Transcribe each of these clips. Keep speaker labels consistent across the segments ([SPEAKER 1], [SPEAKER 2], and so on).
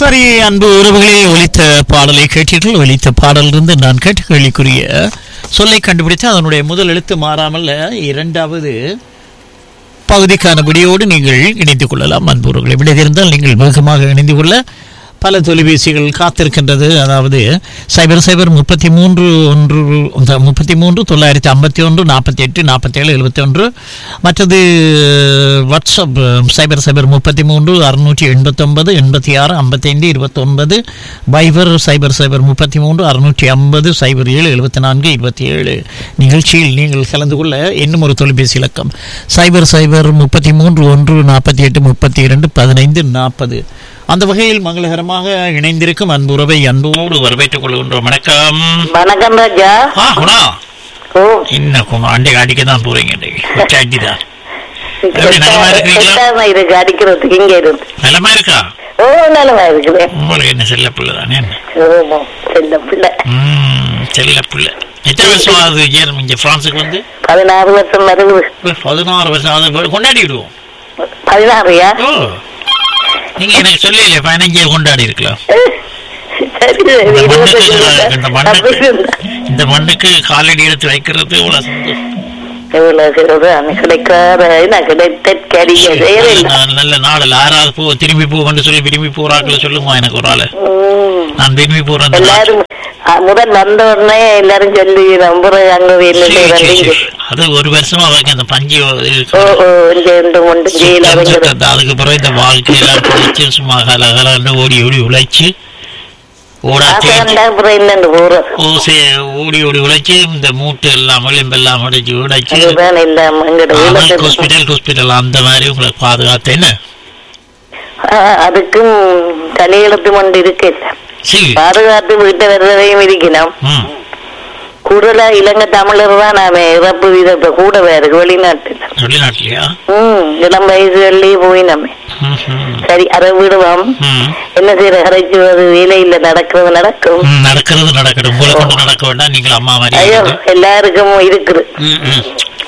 [SPEAKER 1] சரி அன்பு உறவுகளே ஒலித்த பாடலை கேட்டீர்கள் ஒலித்த பாடலிருந்து நான் கேட்ட கேள்விக்குரிய சொல்லை கண்டுபிடித்து அதனுடைய முதல் எழுத்து மாறாமல் இரண்டாவது பகுதிக்கான விடியோடு நீங்கள் இணைந்து கொள்ளலாம் அன்பு உறவுகளை விடை இருந்தால் நீங்கள் வேகமாக இணைந்து கொள்ள பல தொலைபேசிகள் காத்திருக்கின்றது அதாவது சைபர் சைபர் முப்பத்தி மூன்று ஒன்று இந்த முப்பத்தி மூன்று தொள்ளாயிரத்தி ஐம்பத்தி ஒன்று நாற்பத்தி எட்டு நாற்பத்தேழு எழுபத்தி ஒன்று மற்றது வாட்ஸ்அப் சைபர் சைபர் முப்பத்தி மூன்று அறுநூற்றி எண்பத்தொன்பது எண்பத்தி ஆறு ஐம்பத்தைந்து இருபத்தொன்பது வைபர் சைபர் சைபர் முப்பத்தி மூன்று அறுநூற்றி ஐம்பது சைபர் ஏழு எழுபத்தி நான்கு இருபத்தி ஏழு நிகழ்ச்சியில் நீங்கள் கலந்து கொள்ள இன்னும் ஒரு தொலைபேசி இலக்கம் சைபர் சைபர் முப்பத்தி மூன்று ஒன்று நாற்பத்தி எட்டு முப்பத்தி இரண்டு பதினைந்து நாற்பது அந்த வகையில் மங்களகரமாக இணைந்திருக்கும் அன்புறவை அன்போடு வரவேற்றுக் கொள்கின்றோம் வணக்கம்
[SPEAKER 2] வணக்கம் ராஜா
[SPEAKER 1] ஆ குணா
[SPEAKER 2] ஓ
[SPEAKER 1] என்ன குணா அண்டை அடிக்க தான் போறீங்க இன்னைக்கு ஒற்றை தான் எப்படி நலமா இருக்கிறீங்களா?
[SPEAKER 2] செட்டாம இருக்கு அடிக்கிறதுக்கு இங்க இருந்து
[SPEAKER 1] நலமா இருக்கா
[SPEAKER 2] ஓ நலமா இருக்குது
[SPEAKER 1] உங்களுக்கு என்ன செல்ல பிள்ளை தானே என்ன
[SPEAKER 2] ஓமோ செல்ல பிள்ளை
[SPEAKER 1] ம், செல்ல பிள்ளை எத்தனை வருஷம் ஆகுது ஏன் இங்க பிரான்ஸுக்கு வந்து
[SPEAKER 2] பதினாறு வருஷம் வருது
[SPEAKER 1] ஒரு பதினாறு வருஷம் ஆகுது கொண்டாடிடுவோம்
[SPEAKER 2] பதினாறுயா
[SPEAKER 1] ஓ நீங்க எனக்கு சொல்லல பதினஞ்சு கொண்டாடி இருக்கலாம்
[SPEAKER 2] சரி சரி
[SPEAKER 1] இந்த
[SPEAKER 2] இருபத்தஞ்சு
[SPEAKER 1] மண்ணுக்கு இந்த மண்ணுக்கு
[SPEAKER 2] வருஷம்.
[SPEAKER 1] இந்த மண்ணுக்கு காலடி எடுத்து வைக்கிறது இவ்வளவு சந்தோஷம்
[SPEAKER 2] எவ்வளவு சிறப்பு அன்னை கிடைக்காத நான் கிடைத்த கரிய செயலில்
[SPEAKER 1] நல்ல- நல்ல நாள் ஆறாவது போ திரும்பி போகன்னு சொல்லி விரும்பி போறாக்களை சொல்லுமா எனக்கு ஒரு ஆளு நான் விரும்பி போறேன் இந்த நாள்.
[SPEAKER 2] எல்லாரும் அ, முதல் வந்த உடனே எல்லாரும் சொல்லி நம்புற அங்க
[SPEAKER 1] சரி, சரி,
[SPEAKER 2] வீட்டுல
[SPEAKER 1] சரி. அது ஒரு வருஷமா அவங்க அந்த பஞ்சு இருக்கு.
[SPEAKER 2] ஓ ஓ இங்க இருந்து ஒன்று கீழே
[SPEAKER 1] சுத்தம்,
[SPEAKER 2] இறங்குறது.
[SPEAKER 1] சுத்தம். அதுக்கு பிறகு இந்த வாழ்க்கையெல்லாம் குளிச்சு சும்மா கலகலன்னு ஓடி ஓடி உழைச்சு ஓடா
[SPEAKER 2] ஆசை
[SPEAKER 1] தேய்ச்சி
[SPEAKER 2] வந்தா அப்புறம் என்னன்னு போறது
[SPEAKER 1] ஓசை ஓடி ஓடி உழைச்சு இந்த மூட்டு எல்லாம் எலும்பெல்லாம் உடைச்சு உடைச்சு
[SPEAKER 2] அதுதான் எல்லாம் எங்கட வீட்டுல
[SPEAKER 1] ஹாஸ்பிட்டல் ஹாஸ்பிட்டல் அந்த மாதிரி உங்களை பாதுகாத்து என்ன
[SPEAKER 2] ஆ, அதுக்கும் தலையெழுத்து கொண்டு இருக்கு
[SPEAKER 1] சரி
[SPEAKER 2] பாதுகாத்து வீட்டை வர்றதையும் இருக்கணும்
[SPEAKER 1] ம்
[SPEAKER 2] கூடுதலா இலங்கை தமிழர் தான் நாம இறப்பு வீதத்தை கூட இருக்கு வெளிநாட்டுல
[SPEAKER 1] வெளிநாட்டிலையா
[SPEAKER 2] ம் இளம் வயசுகள்லயே போய் நம்ம
[SPEAKER 1] ம், ம்.
[SPEAKER 2] சரி அதை விடுவோம்
[SPEAKER 1] ம்.
[SPEAKER 2] என்ன செய்யற கரைச்சுவது வேலையில நடக்கிறது நடக்கும்
[SPEAKER 1] ம், நடக்கிறது நடக்கட்டும் உங்களை கொண்டு நடக்க வேண்டாம் நீங்கள் அம்மா மாதிரி
[SPEAKER 2] ஐயோ
[SPEAKER 1] இருந்து.
[SPEAKER 2] எல்லாருக்கும் இருக்குது
[SPEAKER 1] ம், ம்.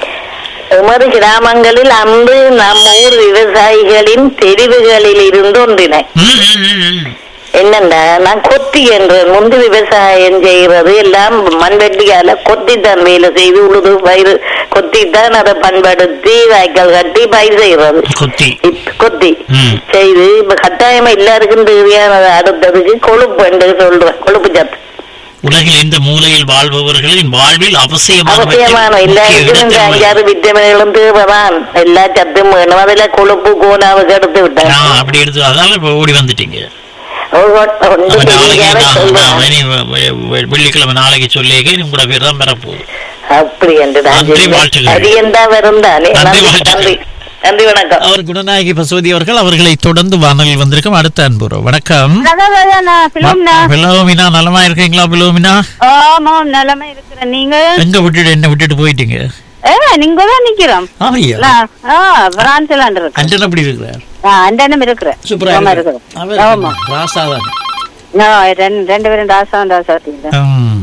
[SPEAKER 2] எமது கிராமங்களில் அன்று நம் ஊர் விவசாயிகளின் தெரிவுகளில் இருந்து ஒன்றினை
[SPEAKER 1] ம், ம், ம், ம்.
[SPEAKER 2] என்னண்டா நான் கொத்தி என்ற முந்து விவசாயம் செய்கிறது எல்லாம் மண்வெட்டியால கொத்தி தான் வேலை செய்து உழுது பயிர் கொத்தி தான் அதை பண்படுத்தி வாய்க்கால் கட்டி பயிர் செய்கிறது
[SPEAKER 1] கொத்தி
[SPEAKER 2] இப்ப கொத்தி
[SPEAKER 1] ம்.
[SPEAKER 2] செய்து இப்ப கட்டாயமா எல்லாருக்கும் தேவையானது அடுத்ததுக்கு கொழுப்பு என்று சொல்றேன் கொழுப்பு சத்து
[SPEAKER 1] உலகில் எந்த மூலையில் வாழ்பவர்களின் வாழ்வில் அவசியமான
[SPEAKER 2] அவசியமான எல்லாருக்கும் இந்த அஞ்சாறு விட்டமின்களும் தேவைதான் எல்லா சத்தும் வேணும் அதுல கொழுப்பு கோனாவுக்கு எடுத்து விட்டேன்
[SPEAKER 1] நான் அப்படி எடுத்து அதனால இப்ப ஓடி வந்துட்டீங்க
[SPEAKER 2] ஒன்று
[SPEAKER 1] அப்ப நாளைக்கு
[SPEAKER 2] தெரியாத
[SPEAKER 1] நான்
[SPEAKER 2] சொல்றேன்.
[SPEAKER 1] நான் இனி வெ- வெ- வெ- வெள்ளிக்கிழமை நாளைக்கு சொல்லியிருக்கேன் உங்களோட பேர் தான் பெறப்போகுது
[SPEAKER 2] அப்படி என்று நான்
[SPEAKER 1] நன்றி,
[SPEAKER 2] சொல்றேன்.
[SPEAKER 1] வாழ்த்துக்கள்.
[SPEAKER 2] அது எந்த வரும் தானே
[SPEAKER 1] நன்றி,
[SPEAKER 2] நன்றி
[SPEAKER 1] வாழ்த்துக்கள்.
[SPEAKER 2] நன்றி நன்றி வணக்கம்
[SPEAKER 1] அவர் குணநாயகி பசுவதி அவர்கள் அவர்களை தொடர்ந்து வானலில் வந்திருக்கும் அடுத்த அன்புறோ வணக்கம்
[SPEAKER 3] பிலிம்னா
[SPEAKER 1] பிலோமினா நலமா இருக்கீங்களா பிலோமினா
[SPEAKER 3] ஆமா நிலைமை இருக்கிறேன் நீங்க
[SPEAKER 1] எங்க விட்டுட்டு என்ன விட்டுட்டு போயிட்டீங்க
[SPEAKER 3] ஏ நீங்க தான் நிக்கிறோம்
[SPEAKER 1] ஆமையா
[SPEAKER 3] நான், ஆ பிரான்ஸ்ல இருக்கு
[SPEAKER 1] அண்டன் அப்படி இருக்கிறார்
[SPEAKER 3] அண்டனும் இருக்கிறேன்
[SPEAKER 1] சூப்பரா
[SPEAKER 3] ஆமா
[SPEAKER 1] இருக்கிறார்.
[SPEAKER 3] இருக்கிறேன்
[SPEAKER 1] அவர்
[SPEAKER 3] ஆமா
[SPEAKER 1] ராசா தான்
[SPEAKER 3] நான் ரெண்டு ரெண்டு பேரும் டாசா டாசா
[SPEAKER 1] ம்.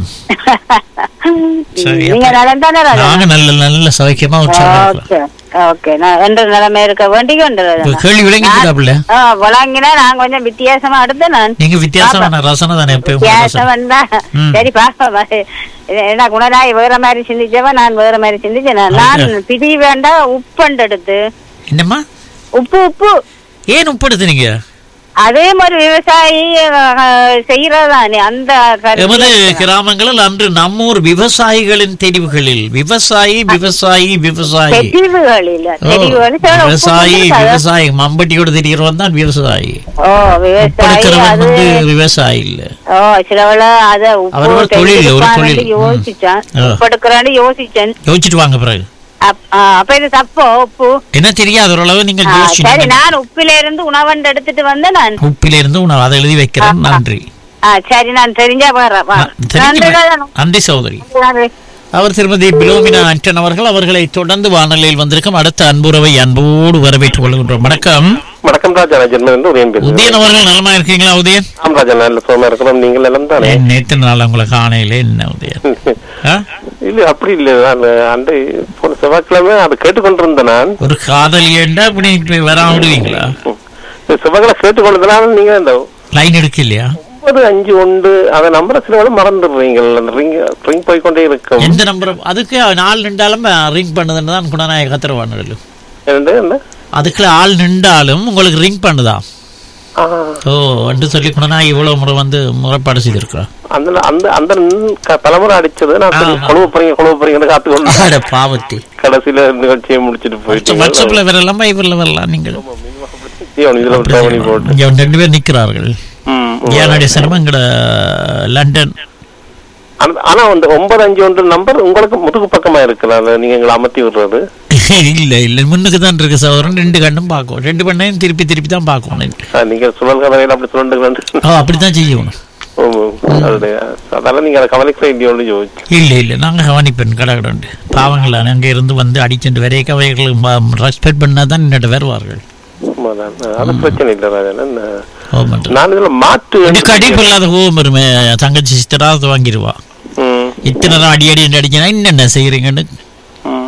[SPEAKER 1] சரி,
[SPEAKER 3] நீங்க
[SPEAKER 1] அப்ப-
[SPEAKER 3] நலம் தானே
[SPEAKER 1] நாங்க நல்ல நல்ல சௌக்கியமா உற்சாகமா இருக்கலாம்.
[SPEAKER 3] ஓகே ஓகே நான் என்ற நிலைமை இருக்க வேண்டிய
[SPEAKER 1] இப்ப கேள்வி விளங்கிட்டாப்புல
[SPEAKER 3] வழங்கினா நான் கொஞ்சம் வித்தியாசமா அடுத்த நான்
[SPEAKER 1] நீங்க வித்தியாசமான ரசனை தானே எப்பயும் உங்க ரசனை.
[SPEAKER 3] வித்தியாசம் வந்தா
[SPEAKER 1] ம்.
[SPEAKER 3] சரி பாப்பா என்ன குணராய் வேற மாதிரி சிந்திச்சவன் நான் வேற மாதிரி சிந்திச்சேன் நான் பிடி வேண்டாம் உப்பண்டு எடுத்து
[SPEAKER 1] என்னம்மா
[SPEAKER 3] உப்பு உப்பு
[SPEAKER 1] ஏன் உப்படுத்துனீங்க
[SPEAKER 3] அதே மாதிரி விவசாயி செய்யறதானே அந்த கருத்து.
[SPEAKER 1] எமது கிராமங்களில் அன்று நம்மூர் விவசாயிகளின் தெரிவுகளில் விவசாயி விவசாயி விவசாயி
[SPEAKER 3] தெரிவுகளில்
[SPEAKER 1] ஓ,
[SPEAKER 3] தெரிவுகள் சில உப்பு
[SPEAKER 1] விவசாயி
[SPEAKER 3] போட்டு
[SPEAKER 1] விவசாயி மம்பட்டியோட தெரியறவன் தான் விவசாயி
[SPEAKER 3] ஓ விவசாயி
[SPEAKER 1] உப்படுக்கிறவன்
[SPEAKER 3] அது
[SPEAKER 1] வந்து விவசாயி இல்ல
[SPEAKER 3] ஓ சிலவள அத
[SPEAKER 1] அவர் ஒரு
[SPEAKER 3] உப்பு
[SPEAKER 1] தொழில், ஒரு
[SPEAKER 3] எடுப்பான்னு
[SPEAKER 1] தொழில்.
[SPEAKER 3] யோசிச்சான்
[SPEAKER 1] ஆ.
[SPEAKER 3] உப்பு எடுக்கிறான்னு யோசிச்சேன்
[SPEAKER 1] யோசிச்சுட்டு வாங்க பிறகு
[SPEAKER 3] அப்- ஆ, அப்ப இது தப்போ உப்பு
[SPEAKER 1] என்ன தெரியாது ஓரளவு நீங்கள்
[SPEAKER 3] ஆ, சரி
[SPEAKER 1] யோசிச்சு
[SPEAKER 3] நான் உப்பில இருந்து உணவண்டு எடுத்துட்டு வந்தேன் நான்
[SPEAKER 1] உப்பிலிருந்து உணவு அதை எழுதி வைக்கிறேன் நன்றி
[SPEAKER 3] ஆ, சரி நான் தெரிஞ்சா வர்றேன் வா.
[SPEAKER 1] ந- தெரிஞ்சு
[SPEAKER 3] நன்றி
[SPEAKER 1] வை-
[SPEAKER 3] ராஜா.
[SPEAKER 1] நன்றி சகோதரி
[SPEAKER 3] நன்றி.
[SPEAKER 1] அவர் திருமதி பிலோமினா அன்டன் அவர்கள் அவர்களை தொடர்ந்து வானொலியில் வந்திருக்கும் அடுத்த அன்புறவை அன்போடு வரவேற்றுக் கொள்கின்றோம் வணக்கம்
[SPEAKER 4] வணக்கம் ராஜா நான் ஜென்மன் உதயம் பேசுகிறேன்
[SPEAKER 1] உதயன் அவர்கள் நலமா இருக்கீங்களா உதயன்
[SPEAKER 4] ஆம் ராஜா நல்ல சுகமா இருக்கிறோம் நீங்கள் எல்லாம் தானே
[SPEAKER 1] ஏன் நேத்து நாள் உங்களை காணையில என்ன உதயன் ஆ?
[SPEAKER 4] இல்ல அப்படி இல்ல நான் அண்டை போன செவ்வாய்க்கிழமை அதை கேட்டுக்கொண்டிருந்தேன் நான்
[SPEAKER 1] ஒரு காதல் ஏண்டா இப்படி இப்படி வராம விடுவீங்களா
[SPEAKER 4] இந்த செவ்வாய்க்கிழமை கேட்டுக்கொண்டிருந்தேன் நீங்க இந்த
[SPEAKER 1] லைன் எடுக்க இல்லையா
[SPEAKER 4] ஒன்பது அஞ்சு ஒன்று அந்த நம்பரை சில வேளை மறந்துடுறீங்க அந்த ரிங் ரிங் போய்க்கொண்டே இருக்கும்
[SPEAKER 1] எந்த நம்பர் அதுக்கு நாள் நின்றாலும் ரிங் பண்ணுதுன்னு தான் குணநாயக கத்திரவானு
[SPEAKER 4] என்னது என்ன
[SPEAKER 1] அதுக்குள்ள ஆள் நின்றாலும் உங்களுக்கு ரிங் பண்ணுதா
[SPEAKER 4] ஆ,
[SPEAKER 1] ஓ என்று சொல்லி குணநாயகி இவ்வளவு முறை வந்து முறைப்பாடு செய்திருக்கிறா
[SPEAKER 4] அந்த அந்த அந்த ந- க- தலைமுறை அடிச்சது நான் சரி,
[SPEAKER 1] ஆமா.
[SPEAKER 4] கொழுவ போறீங்க கொழுவ போறீங்கன்னு காத்து கொண்டு
[SPEAKER 1] அட பாவத்தி
[SPEAKER 4] கடைசியில நிகழ்ச்சியை முடிச்சிட்டு போயிட்டீங்க
[SPEAKER 1] வாட்ஸ்அப்ல வரலாம் வைபர்ல வரலாம் நீங்கள்
[SPEAKER 4] ஜீவன் இதுல ஒரு பண்ணி போட்டு
[SPEAKER 1] இங்க ரெண்டு பேர் நிக்கிறார்கள்
[SPEAKER 4] ம்,
[SPEAKER 1] ஏனுடைய சிரமம் எங்கட லண்டன்
[SPEAKER 4] ஆனா- ஆனா அந்த ஒன்பது அஞ்சு ஒன்று நம்பர் உங்களுக்கு முதுகு பக்கமா இருக்குல்ல அதை நீங்க எங்களை அமர்த்தி விடுறது
[SPEAKER 1] இல்ல இல்ல முன்னுக்கு தான் இருக்கு சகோதரன் ரெண்டு கண்ணும் பார்க்கும் ரெண்டு பண்ணையும் திருப்பி திருப்பி தான் பார்க்கணும்
[SPEAKER 4] ஆ, நீங்க சுழல் கதையில அப்படி சொல்லுங்க
[SPEAKER 1] ஓ அப்படித்தான் செய்யணும்
[SPEAKER 4] அதோடைய அதெல்லாம் நீங்க அதை கவனிக்க வேண்டியோன்னு யோசிச்சு
[SPEAKER 1] இல்ல இல்ல நாங்க கவனிப்பேன் கடகடண்டு பாவங்கள் அங்க இருந்து வந்து அடிச்சுட்டு வரைக்கும் அவைகளுக்கு ரெஸ்பெக்ட் பண்ணா தான் என்னட்ட வருவார்கள்
[SPEAKER 4] உண்மைதான். அது பிரச்சனை இல்லை ராஜன் என்ன,
[SPEAKER 1] ஓ மட்டும்
[SPEAKER 4] நான் இதுல மாற்று
[SPEAKER 1] இதுக்கு அடிப்பு இல்லாத கோவம் வருமே தங்கச்சி சிஸ்டராக வாங்கிடுவா
[SPEAKER 4] ம்,
[SPEAKER 1] இத்தனை நாள் அடி அடி அடிச்சுனா என்னென்ன செய்யறீங்கன்னு
[SPEAKER 4] ம்.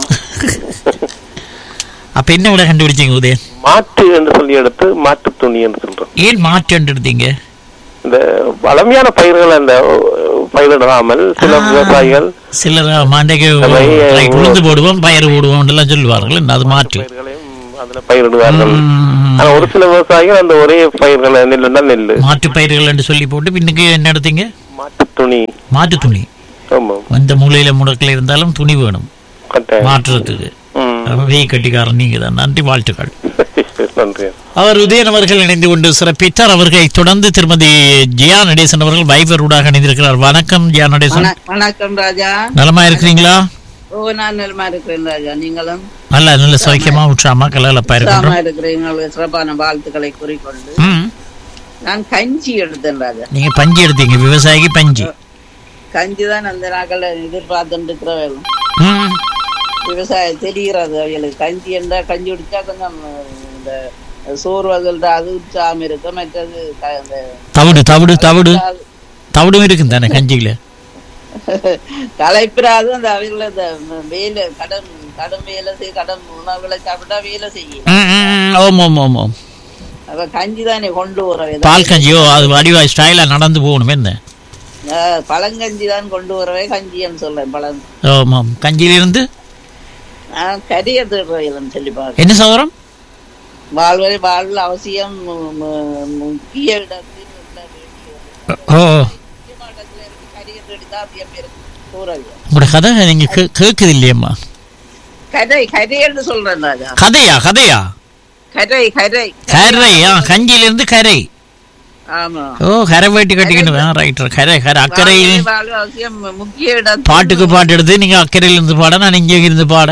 [SPEAKER 1] அப்ப என்ன விட கண்டுபிடிச்சீங்க உதயன்
[SPEAKER 4] மாற்று என்று சொல்லி எடுத்து மாட்டு துணி என்று சொல்றோம்
[SPEAKER 1] ஏன் மாற்றி எடுத்தீங்க
[SPEAKER 4] இந்த வளமையான பயிர்கள் அந்த பயிரிடாமல் சில
[SPEAKER 1] ஆ.
[SPEAKER 4] விவசாயிகள்
[SPEAKER 1] சிலர் மாண்டைக்கு
[SPEAKER 4] அவை,
[SPEAKER 1] ரைட், உளுந்து போடுவோம் பயிர் போடுவோம் எல்லாம் சொல்லுவார்கள் அது மாற்று
[SPEAKER 4] பயிர்களையும் அதுல பயிரிடுவார்கள்
[SPEAKER 1] ம்.
[SPEAKER 4] ஆனா ஒரு சில விவசாயிகள் அந்த ஒரே பயிர்களை நெல்லுன்னா நெல்லு
[SPEAKER 1] மாற்று பயிர்கள் என்று சொல்லி போட்டு பின்னுக்கு என்ன எடுத்தீங்க
[SPEAKER 4] மாட்டு துணி
[SPEAKER 1] மாற்று துணி
[SPEAKER 4] ஆமா
[SPEAKER 1] எந்த மூலையில முடக்கில் இருந்தாலும் துணி வேணும்
[SPEAKER 4] கட்டாயம்
[SPEAKER 1] மாற்றுறதுக்கு
[SPEAKER 4] ம்.
[SPEAKER 1] வெய் கட்டிக்காரன் நீங்க தான் நன்றி வாழ்த்துக்கள்
[SPEAKER 4] நன்றி
[SPEAKER 1] அவர் உதயன் அவர்கள் இணைந்து கொண்டு சிறப்பித்தார் அவர்களை தொடர்ந்து திருமதி ஜியா நடேசன் அவர்கள் வைபர் ஊடாக இணைந்திருக்கிறார் வணக்கம் ஜியா நடேசன்
[SPEAKER 5] வண- வணக்கம் ராஜா
[SPEAKER 1] நலமா இருக்கிறீங்களா
[SPEAKER 5] ஓ நான் நலமா இருக்கிறேன் ராஜா நீங்களும்
[SPEAKER 1] நல்ல நல்ல சௌக்கியமா உற்சாகமா கலகலப்பா
[SPEAKER 5] உற்சாகமா
[SPEAKER 1] இருக்கின்றோம்
[SPEAKER 5] இருக்கிறேன் உங்களுக்கு சிறப்பான வாழ்த்துக்களை கூறிக்கொண்டு
[SPEAKER 1] ம்.
[SPEAKER 5] நான் கஞ்சி எடுத்தேன் ராஜா
[SPEAKER 1] நீங்க பஞ்சு எடுத்தீங்க விவசாயிக்கு பஞ்சு
[SPEAKER 5] கஞ்சி தான் அந்த நாட்கள் எதிர்பார்த்துட்டு இருக்கிறவர்களும்
[SPEAKER 1] ம்.
[SPEAKER 5] விவசாயம் தெரிகிறது அவங்களுக்கு கஞ்சி என்றா கஞ்சி குடிச்சா கொஞ்சம் இந்த சோர்வதல் அது உற்சாகம் இருக்கும் மற்றது க- இந்த
[SPEAKER 1] தவிடு தவிடு தவிடு தவிடும் இருக்கும் தானே கஞ்சியில
[SPEAKER 5] களைப்பிராது அந்த அவங்கள இந்த வேலை கடன் கடன் வேலை செய்ய கடன் உணவுகளை சாப்பிட்டா வேலை செய்யும்
[SPEAKER 1] ம், ம், ம். ஓம் ஓம் ஓம் ஓம்
[SPEAKER 5] அப்ப கஞ்சி தானே கொண்டு வர
[SPEAKER 1] பால் கஞ்சியோ அது வடிவா ஸ்டைலா நடந்து போகணும் என்ன
[SPEAKER 5] ஆஹ் பழங்கஞ்சி தான் கொண்டு வரவே கஞ்சின்னு சொல்றேன் பழம்
[SPEAKER 1] ஆமாம் ஆமாம் கஞ்சியிலிருந்து
[SPEAKER 5] நான் கரிய திருடுறேன் சொல்லி பாருங்க
[SPEAKER 1] என்ன சௌரம்
[SPEAKER 5] வாழ்வரை வாழ்வில் அவசியம் மு- மு- முக்கிய இடத்தில் உள்ள வேண்டிய
[SPEAKER 1] ஓ
[SPEAKER 5] முக்கியமான இடத்துல இருக்கு கரிய திருடி தான் அதிகம் பேருக்கு கூறல்
[SPEAKER 1] உங்களோட கதை நீங்க கே- கேக்குது இல்லையம்மா
[SPEAKER 5] கரை கரைன்னு சொல்றேன் ராஜா
[SPEAKER 1] கதையா கதையா
[SPEAKER 5] கரை கரை
[SPEAKER 1] கரை ஆ கஞ்சியிலிருந்து கரை
[SPEAKER 5] ஆமா
[SPEAKER 1] ஓ கரை வேட்டி கட்டிக்கணும் ரைட் கரை கரை அக்கறை
[SPEAKER 5] வாழ்வரை வாழ்வு அவசியம் முக்கிய இடத்தில்
[SPEAKER 1] பாட்டுக்கு பாட்டு எடுத்து நீங்க அக்கறையில இருந்து பாட நான் இங்கே இருந்து பாட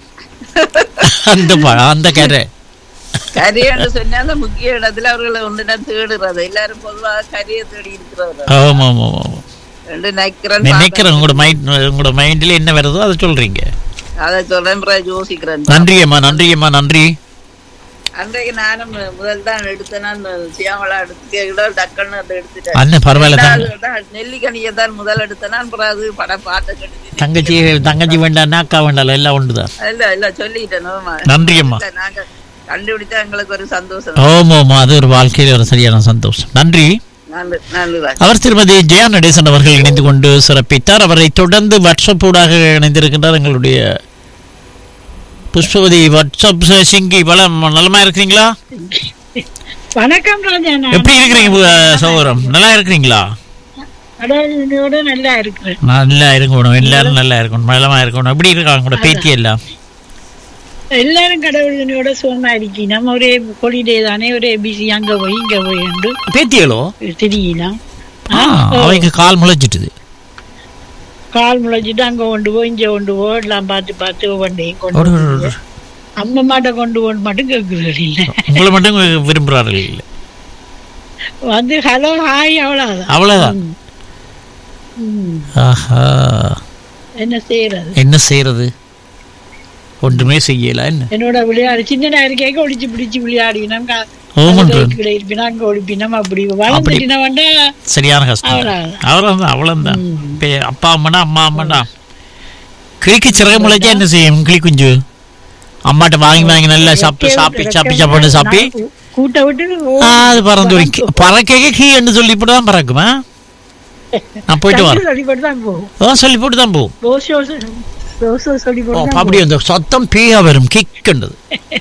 [SPEAKER 1] அந்த பா அந்த கரை
[SPEAKER 5] கரைன்னு சொன்னா அந்த முக்கிய இடத்துல அவர்களை ஒன்றுனா தேடுறது எல்லாரும் பொதுவாக கரையை தேடி இருக்கிறது
[SPEAKER 1] ஆமா ஆமா ஆமா
[SPEAKER 5] ரெண்டு நக்கிறேன்
[SPEAKER 1] நினைக்கிறேன் உங்களோட மைண்ட் உங்களோட மைண்ட்ல என்ன வருதோ அதை சொல்றீங்க
[SPEAKER 5] அதை சொல்றேன் பிறகு யோசிக்கிறேன்
[SPEAKER 1] நன்றி அம்மா நன்றி அம்மா நன்றி
[SPEAKER 5] அன்றைக்கு நானும் முதல் தான் எடுத்தேன் நான் சியாமலா எடுத்து டக்குன்னு அதை எடுத்துட்டேன்
[SPEAKER 1] அண்ணன் பரவாயில்ல தங்க
[SPEAKER 5] ரெண்டாவது தான் நெல்லிக்கனியை தான் முதல் எடுத்தேன் நான் பிறகு அது பட பாட்டை கெடுத்து
[SPEAKER 1] தங்கச்சி தங்கச்சி வேண்டாம் அக்கா வேண்டாம் எல்லாம் ஒன்றுதான்
[SPEAKER 5] இல்ல இல்ல சொல்லிட்டேன் ஆமா.
[SPEAKER 1] நன்றி அம்மா
[SPEAKER 5] இல்ல, நாங்க கண்டுபிடிச்சா எங்களுக்கு ஒரு சந்தோஷம்
[SPEAKER 1] ஓம் ஓம் அது ஒரு வாழ்க்கையில ஒரு சரியான சந்தோஷம் நன்றி
[SPEAKER 5] நல்ல நல்லதான்
[SPEAKER 1] அவர் திருமதி ஜெயா நடேசன் அவர்கள் இணைந்து கொண்டு சிறப்பித்தார் அவரை தொடர்ந்து வாட்ஸ்அப் ஊடாக இணைந்திருக்கின்றார் எங்களுடைய புஷ்பவதி வாட்ஸ்அப் சிங்கி வளம் நலமா இருக்கிறீங்களா
[SPEAKER 6] வணக்கம் ராஜா நான்
[SPEAKER 1] எப்படி இருக்கிறீங்க அஹ், சகோதரம் நல்லா இருக்கிறீங்களா
[SPEAKER 6] கடவுளோட நல்லா இருக்கிறேன்
[SPEAKER 1] நல்லா இருக்கணும் எல்லாரும் நல்லா இருக்கணும் நலமா இருக்கணும் எப்படி இருக்காங்க உங்களோட பேத்தி எல்லாம்
[SPEAKER 6] எல்லாரும் கடவுளோட சுகமா இருக்கி நம்ம ஒரே ஹாலிடே தானே ஒரே பிஸி அங்க போய் இங்க போய் என்று
[SPEAKER 1] பேத்தியலோ
[SPEAKER 6] தெரியலாம்
[SPEAKER 1] ஆ, அவைக்கு கால் முளைச்சிட்டுது
[SPEAKER 6] கால் முளைச்சிட்டு அங்க கொண்டு போய் இங்க கொண்டு போ எல்லாம் பார்த்து பார்த்து ஒவ்வொன்றையும் கொண்டு
[SPEAKER 1] ஒரு-
[SPEAKER 6] வந்து.
[SPEAKER 1] ஒரு- ஒரு-
[SPEAKER 6] அம்மா மாட்ட கொண்டு போன்னு மட்டும் கேட்கறது இல்லை
[SPEAKER 1] உங்களை மட்டும் விரும்புறார்கள் இல்லை
[SPEAKER 6] வந்து ஹலோ ஹாய் அவ்வளவுதான்
[SPEAKER 1] அவ்வளவுதான்
[SPEAKER 6] ம்.
[SPEAKER 1] ஆஹா
[SPEAKER 6] என்ன செய்யறது
[SPEAKER 1] என்ன செய்யறது ஒன்றுமே செய்யல என்ன
[SPEAKER 6] என்னோட விளையாடு சின்ன இருக்கேக்க ஒளிச்சு பிடிச்சு விளையாடினோம்
[SPEAKER 1] ஓமன்று
[SPEAKER 6] இருப்பினா அங்க ஒழிப்பினோம் அப்படி வளர்ந்துட்டின வேண்டா
[SPEAKER 1] சரியான கஷ்டம்
[SPEAKER 6] அவ்வளவுதான்.
[SPEAKER 1] அவ்வளவுதான் அவ்வளவுதான்
[SPEAKER 6] ம்.
[SPEAKER 1] இப்ப அப்பா அம்மனா அம்மா அம்மனா கிளிக்கு சிறகு முளைச்சா என்ன செய்யும் கிளி குஞ்சு அம்மாட்ட வாங்கி வாங்கி நல்லா சாப்பி சாப்பி சாப்பி சாப்பாடு சாப்பி
[SPEAKER 6] கூட்ட விட்டு
[SPEAKER 1] ஆ, அது பறந்து வரும் பறக்க கீ என்று சொல்லி போட்டு தான் பறக்குமா நான் போயிட்டு வரேன்
[SPEAKER 6] சொல்லிப்பட்டு தான் போகும்
[SPEAKER 1] ஓ சொல்லி போட்டு தான் போகும்
[SPEAKER 6] ரோசோ ரோசோ சொல்லி
[SPEAKER 1] ஓ
[SPEAKER 6] போட்டு
[SPEAKER 1] அப்படி அந்த சத்தம் பேயா வரும் கிக்குன்றது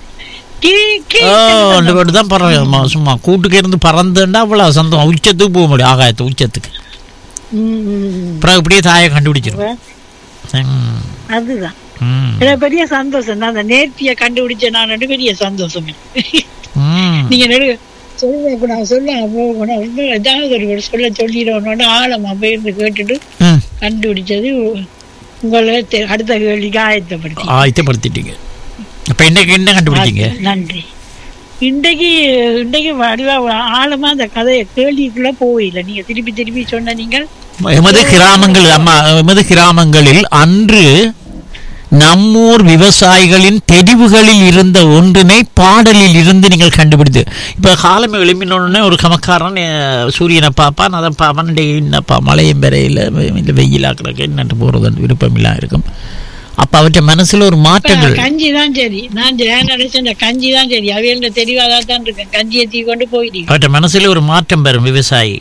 [SPEAKER 1] ஓ அந்த போட்டு தான் பறவை சும்மா கூட்டுக்கு இருந்து பறந்துண்டா அவ்வளவு சந்தோம் உச்சத்துக்கு போக முடியும் ஆகாயத்து உச்சத்துக்கு அப்புறம் இப்படியே தாயை கண்டுபிடிச்சிடும் ம்,
[SPEAKER 6] அதுதான்
[SPEAKER 1] ம்,
[SPEAKER 6] எனக்கு பெரிய சந்தோஷம் தான் அந்த நேர்த்தியை கண்டுபிடிச்ச நான் ரெண்டு பெரிய சந்தோஷம்
[SPEAKER 1] ம்.
[SPEAKER 6] நீங்க நெடு சொல்லுங்க இப்ப நான் சொல்ல போகணும் ரொம்ப ஏதாவது ஒரு ஒரு சொல்ல சொல்லிடணும்னு ஆழமா போயிருந்து கேட்டுட்டு
[SPEAKER 1] ம்.
[SPEAKER 6] கண்டுபிடிச்சது உங்களை தெ- அடுத்த கேள்விக்கு ஆயத்தப்படுத்தி
[SPEAKER 1] ஆயத்தப்படுத்திட்டீங்க அப்ப இன்னைக்கு என்ன கண்டுபிடிச்சீங்க
[SPEAKER 6] நன்றி இன்றைக்கு இன்றைக்கு வடிவா ஆழமா அந்த கதையை கேள்விக்குள்ள போயில்லை நீங்க திருப்பி திருப்பி சொன்ன நீங்கள்
[SPEAKER 1] எமது கிராமங்கள் அம்மா எமது கிராமங்களில் அன்று நம்மூர் விவசாயிகளின் தெரிவுகளில் இருந்த ஒன்றினை பாடலில் இருந்து நீங்கள் கண்டுபிடித்து இப்ப காலம் எழுப்பினோடனே ஒரு கமக்காரன் அஹ், சூரியனை பார்ப்பான் அதை பார்ப்பான் டேய் என்னப்பா மழையும் பெறையில் இல்லை வெயிலா கிடக்கு என்னட்டு போறது விருப்பமில்லா இருக்கும் அப்ப அவற்றை மனசுல ஒரு மாற்றங்கள்
[SPEAKER 6] கஞ்சி தான் சரி நான் ஜெய நினைச்சேன் இந்த கஞ்சி தான் சரி அவையில தெரிவாதா தான் இருக்கேன் கஞ்சியை தீ கொண்டு போயிட்டீங்க
[SPEAKER 1] அவற்றை மனசுல ஒரு மாற்றம் பெறும் விவசாயி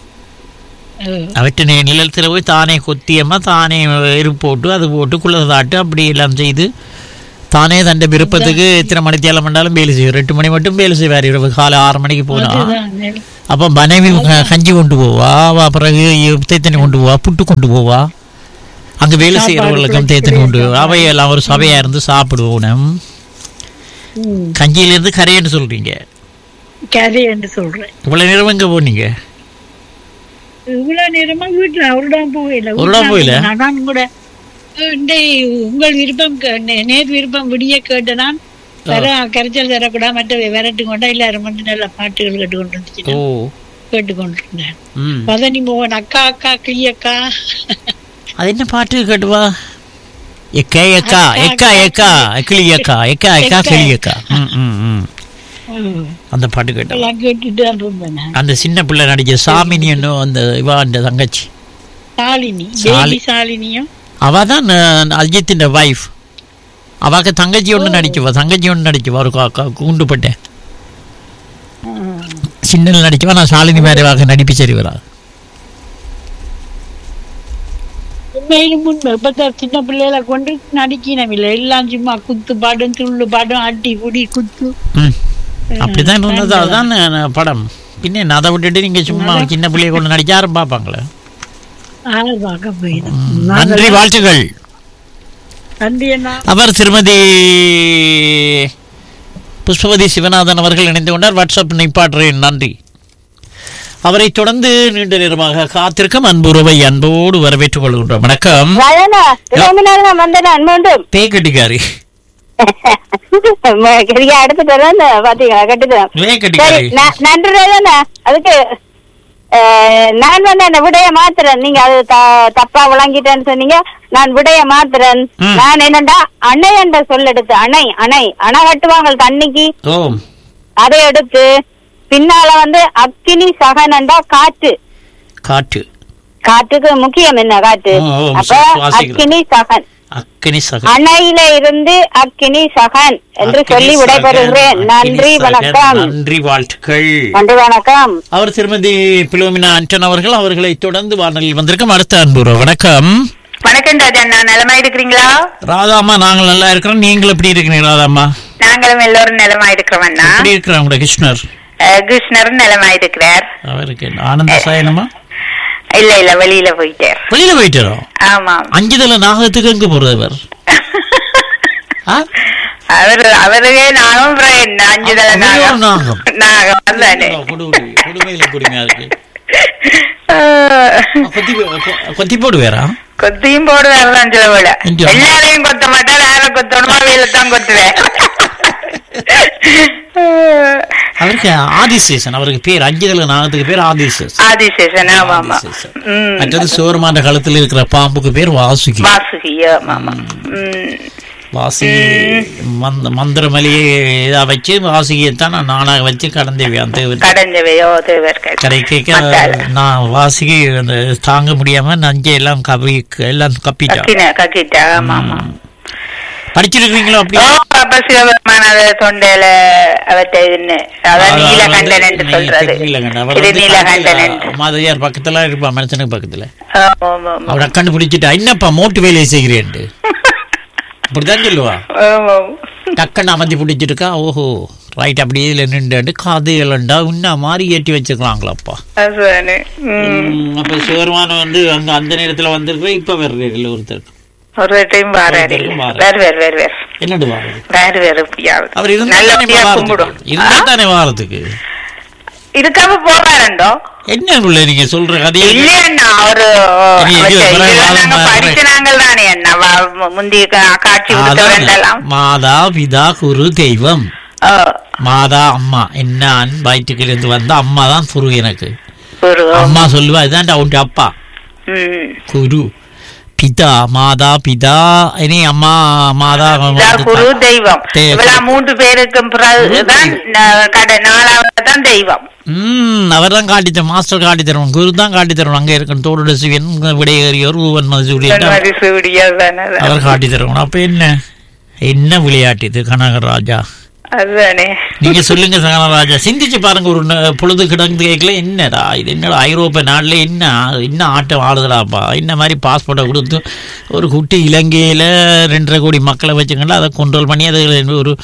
[SPEAKER 1] அவற்றை நி- நிலத்துல போய் தானே கொத்தியமா தானே எரு போட்டு அது போட்டு குள்ளதை தாட்டு அப்படி எல்லாம் செய்து தானே தண்ட விருப்பத்துக்கு எத்தனை மணி தேலம் பண்ணாலும் வேலை செய்யும் ரெண்டு மணி மட்டும் வேலை செய்வார் இரவு காலை ஆறு மணிக்கு போனா
[SPEAKER 6] அதுதான்
[SPEAKER 1] அப்ப மனைவி க- கஞ்சி கொண்டு போவா அவ பிறகு தேத்தனி கொண்டு போவா புட்டு கொண்டு போவா அங்க வேலை செய்யறவர்களுக்கும் தேத்தனி கொண்டு போவா. அவையெல்லாம் ஒரு சபையா இருந்து சாப்பிடுவோம்
[SPEAKER 6] ம்.
[SPEAKER 1] கஞ்சியில இருந்து கரையன்னு சொல்றீங்க
[SPEAKER 6] கதை என்று சொல்றேன்
[SPEAKER 1] இவ்வளவு நேரம் எங்க போனீங்க
[SPEAKER 6] இவ்வளவு நேரமா வீட்டுல அவருடன் போகல
[SPEAKER 1] அவருடன் போகல?
[SPEAKER 6] நான் கூட அஹ், இன்றை உங்கள் விருப்பம் கே- நே- நேர் விருப்பம் விடிய கேட்ட நான் வர கரைச்சல் தரக்கூடாது மற்ற விரட்டு கொண்டா எல்லாரும் மட்டும் நல்ல பாட்டுகள் கேட்டுக்கொண்டு இருந்துச்சு
[SPEAKER 1] ஓ
[SPEAKER 6] கேட்டுக்கொண்டிருந்தேன்
[SPEAKER 1] ம்
[SPEAKER 6] பதனி மோகன் அக்கா அக்கா கிளியக்கா
[SPEAKER 1] அது என்ன பாட்டு கேட்டுவா எக்கா எக்கா எக்கா எக்கா கிளி எக்கா எக்கா எக்கா கிளி எக்கா ம், ம், ம்.
[SPEAKER 6] ம்.
[SPEAKER 1] அந்த பாட்டு கேட்டா
[SPEAKER 6] எல்லாம் கேட்டுட்டு தான் இருந்தேன் நான்.
[SPEAKER 1] அந்த சின்ன பிள்ளை நடிச்ச சாமினி என்னும் அந்த இவா அந்த தங்கச்சி
[SPEAKER 6] சாலினி
[SPEAKER 1] சாலி-
[SPEAKER 6] பேபி சாலினியும்
[SPEAKER 1] அவ தான் அஜித்தின் வைஃப் அவாக்கு தங்கச்சி ஒன்று நடிச்சுவா தங்கச்சி ஒன்று நடிச்சுவா ஒரு கா- கா- கூண்டுப்பட்ட சின்ன நடிச்சுவா நான் சாலினி மேலே வாக்க நடிப்பு சரி வரா
[SPEAKER 6] உண்மையிலும் உண்மை இப்ப சின்ன பிள்ளைகளை கொண்டு நடிக்கணும் இல்லை எல்லாம் சும்மா குத்து பாடும் துள்ளு பாடும் அடி குடி குத்து
[SPEAKER 1] ம் அப்படிதான் இருந்தது அதுதான் நான் படம் பின்ன என்ன, அதை விட்டுட்டு நீங்க சும்மா சின்ன பிள்ளைய கொண்டு நடிச்சா யாரும் பார்ப்பாங்களே
[SPEAKER 6] ஆள் பார்க்க போயிடும்
[SPEAKER 1] நன்றி வாழ்த்துக்கள்
[SPEAKER 6] நன்றி என்ன
[SPEAKER 1] அவர் திருமதி புஷ்பவதி சிவநாதன் அவர்கள் இணைந்து கொண்டார் வாட்ஸ்அப் நிப்பாட்டுறேன் நன்றி அவரை தொடர்ந்து நீண்ட நேரமாக காத்திருக்கும் அன்புறவை அன்போடு வரவேற்றுக் கொள்கின்றோம் வணக்கம்
[SPEAKER 3] வயனா கிளம்பினாலும் வந்தேன் அன்புண்டும்
[SPEAKER 1] பேக்கட்டிக்காரி
[SPEAKER 3] கிரியா எடுத்துட்டு வரேன் பாத்தீங்களா கட்டுக்கிறேன் சரி
[SPEAKER 1] பேக்கட்டிக்காரி
[SPEAKER 3] ந- நன்றி ரேவண்ணா. அதுக்கு அஹ், நான் வந்து அந்த விடைய மாத்துறேன் நீங்க அது த- தப்பா விளங்கிட்டேன்னு சொன்னீங்க நான் விடைய மாத்துறேன்
[SPEAKER 1] ம்.
[SPEAKER 3] நான் என்னண்டா அணை என்ற சொல் எடுத்து அணை அணை அணை கட்டுவாங்க தண்ணிக்கு
[SPEAKER 1] ஓ
[SPEAKER 3] அதை எடுத்து பின்னால வந்து அக்கினி சகனண்டா காற்று
[SPEAKER 1] காட்டு
[SPEAKER 3] காற்றுக்கு முக்கியம் என்ன காற்று
[SPEAKER 1] ஓ, ஓ,
[SPEAKER 3] அப்ப
[SPEAKER 1] சுவாசிக்கிறது.
[SPEAKER 3] அக்கினி சகன்
[SPEAKER 1] அக்கினி சக
[SPEAKER 3] அணையில இருந்து அக்கினி சகன் என்று
[SPEAKER 1] அக்கினி
[SPEAKER 3] சொல்லி
[SPEAKER 1] சகன்,
[SPEAKER 3] விடைபெறுகிறேன்
[SPEAKER 1] அக்கினி
[SPEAKER 3] நன்றி
[SPEAKER 1] சகன்,
[SPEAKER 3] வணக்கம்
[SPEAKER 1] நன்றி வாழ்த்துக்கள்
[SPEAKER 3] நன்றி வணக்கம்
[SPEAKER 1] அவர் திருமதி பிலோமினா ஆண்டன் அவர்கள் அவர்களை தொடர்ந்து வானொலியில் வந்திருக்கும் அடுத்த அன்புறவு வணக்கம்
[SPEAKER 2] வணக்கம் ராஜண்ணா நலமா இருக்கிறீங்களா
[SPEAKER 1] ராதாம்மா நாங்கள் நல்லா இருக்கிறோம் நீங்கள் எப்படி இருக்கிறீங்க ராதாம்மா
[SPEAKER 2] நாங்களும் எல்லோரும் நலமா இருக்கிறோம்ண்ணா
[SPEAKER 1] எப்படி இருக்கிறாங்க உங்களோட கிருஷ்ணர்
[SPEAKER 2] அஹ், கிருஷ்ணரும் நலமா இருக்கிறார்
[SPEAKER 1] அவருக்கு என்ன, ஆனந்த சாயனமா
[SPEAKER 2] இல்ல இல்ல வெளியில போயிட்டார்
[SPEAKER 1] வெளியில போயிட்டாரோ
[SPEAKER 2] ஆமாம்
[SPEAKER 1] அஞ்சுதல நாகத்துக்கு எங்க போறது அவர் ஆ?
[SPEAKER 2] அவரு அவருக்கே நானும் அப்புறம் என்ன அஞ்சு தலை
[SPEAKER 1] அவரே ஒரு
[SPEAKER 2] நாகம்
[SPEAKER 1] நாகம்.
[SPEAKER 2] நாகம் அதானே
[SPEAKER 1] கொடுமை கொடுமையில கொடுமையா இருக்கு
[SPEAKER 2] அஹ்,
[SPEAKER 1] கொத்தி போ- கொ- கொத்தி போடுவேரா
[SPEAKER 2] கொத்தியும் போடுவார் தான் சில போல
[SPEAKER 1] இங்க.
[SPEAKER 2] எல்லாரையும் கொத்த மாட்டார் யாரை கொத்தணுமோ அவையில தான் கொத்துவேன்
[SPEAKER 1] அவருக்கு ஆதிசேஷன் அவருக்கு பேர் அஞ்சுதல நாகத்துக்கு பேர் ஆதிசேஷன்
[SPEAKER 2] ஆதிசேஷன் ஆமா ஆமா
[SPEAKER 1] ஆதிசேஷன்.
[SPEAKER 2] ம்
[SPEAKER 1] மற்றது சோர்மாண்ட காலத்துல இருக்கிற பாம்புக்கு பேர் வாசுகி
[SPEAKER 2] வாசுகி ஆமா ஆமா ம்
[SPEAKER 1] வாசுகி மந்த மந்திரமலையை இதா வச்சு வாசுகியை தான் நான் நானாக வச்சு கடந்தேவி அந்த
[SPEAKER 2] கடஞ்சவையோ தேவர்கள்
[SPEAKER 1] கரை கேட்க நான் வாசுகி அந்த தாங்க முடியாம நஞ்சை எல்லாம் கவி எல்லாம் கப்பிட்டான்
[SPEAKER 2] கக்கின கக்கிட்டா ஆமா ஆமா
[SPEAKER 1] படிச்சிருக்கீங்களோ அப்படி
[SPEAKER 7] ஓ அப்ப சிவபெருமான் அது தொண்டையில அவற்றை இதுன்னு அதான் நீலகண்டன் என்று சொல்றது இது நீலகண்டன் என்று
[SPEAKER 1] மாதையார் பக்கத்துல இருப்பா மனுஷனுக்கு பக்கத்துல
[SPEAKER 7] ஆமா, ஆமா, ஆமா.
[SPEAKER 1] அவனை கண்டுபிடிச்சிட்டா என்னப்பா மோட்டு வேலையை செய்கிறேன் அப்படிதான் சொல்லுவா
[SPEAKER 7] ஆமா.
[SPEAKER 1] டக்குன்னு அமர்த்தி பிடிச்சிருக்கா ஓஹோ ரைட் அப்படியே இல்லை நின்று காது இல்லைண்டா இன்னும் மாதிரி ஏற்றி வச்சிருக்கலாங்களாப்பா
[SPEAKER 7] அதுதானே. ம்.
[SPEAKER 1] அப்ப சிவருமான வந்து அங்க அந்த நேரத்துல வந்திருக்க இப்ப வேற இல்லை ஒருத்தர்
[SPEAKER 7] ஒரு டைம் வாராரு
[SPEAKER 1] ஒருத்தருக்கும் வாராரு.
[SPEAKER 7] வேறு வேறு வேறு வேறு
[SPEAKER 1] என்னடு வாரு
[SPEAKER 7] வேறு வேறு எப்படியாவது
[SPEAKER 1] அவர் இருந்தா
[SPEAKER 7] நல்லபடியா கும்பிடும்
[SPEAKER 1] இருந்தா தானே வாரத்துக்கு
[SPEAKER 7] இருக்காம போறாருண்டோ
[SPEAKER 1] என்ன உள்ள நீங்க சொல்ற கதையை
[SPEAKER 7] இல்லையண்ணா அவரு
[SPEAKER 1] சரி, இது
[SPEAKER 7] அவற்றை
[SPEAKER 1] பிறகு
[SPEAKER 7] இதெல்லாம்
[SPEAKER 1] வாதம்
[SPEAKER 7] நாங்க
[SPEAKER 1] வர-
[SPEAKER 7] படிச்ச நாங்கள் தானே அண்ணா வா- முந்தைய கா- காட்சி கொடுக்க
[SPEAKER 1] அதான்
[SPEAKER 7] வேண்டலாம்
[SPEAKER 1] மாதா பிதா குரு தெய்வம்
[SPEAKER 7] ஓ,
[SPEAKER 1] மாதா அம்மா என்ன வயிற்றுக்கு இருந்து வந்த அம்மா தான் குரு எனக்கு
[SPEAKER 7] ஒரு
[SPEAKER 1] அம்மா சொல்லுவா இதான் உன் அப்பா
[SPEAKER 7] ம்.
[SPEAKER 1] குரு பிதா மாதா பிதா இனி அம்மா மாதா
[SPEAKER 7] இதா குரு தெய்வம்
[SPEAKER 1] தெய்வம்.
[SPEAKER 7] இவெல்லாம் மூன்று பேருக்கும் பிறகுதான் ந- கடை நாலாவது தான் தெய்வம்
[SPEAKER 1] ம் அவர் தான் காட்டி தரும் மாஸ்டர் காட்டி தருவோம் குரு தான் காட்டி தருவோம் அங்கே இருக்கணும் தோடு சிவன் விடையேறியோர் ஊவன் மசூரியன்
[SPEAKER 7] மதி சூடியதானே
[SPEAKER 1] அவர் காட்டி தருவோம் அப்ப என்ன என்ன விளையாட்டு இது கனகராஜா
[SPEAKER 7] அதுதானே
[SPEAKER 1] நீங்க சொல்லுங்க கனகராஜா சிந்திச்சு பாருங்க ஒரு ந- பொழுது கிடந்து கேட்கல என்னடா இது என்னடா ஐரோப்பிய நாட்டுல என்ன என்ன ஆட்டம் ஆடுதலாப்பா இந்த மாதிரி பாஸ்போர்ட்டை கொடுத்து ஒரு குட்டி இலங்கையில ரெண்டரை கோடி மக்களை வச்சுக்கண்டா அதை கண்ட்ரோல் பண்ணி அதை ஒரு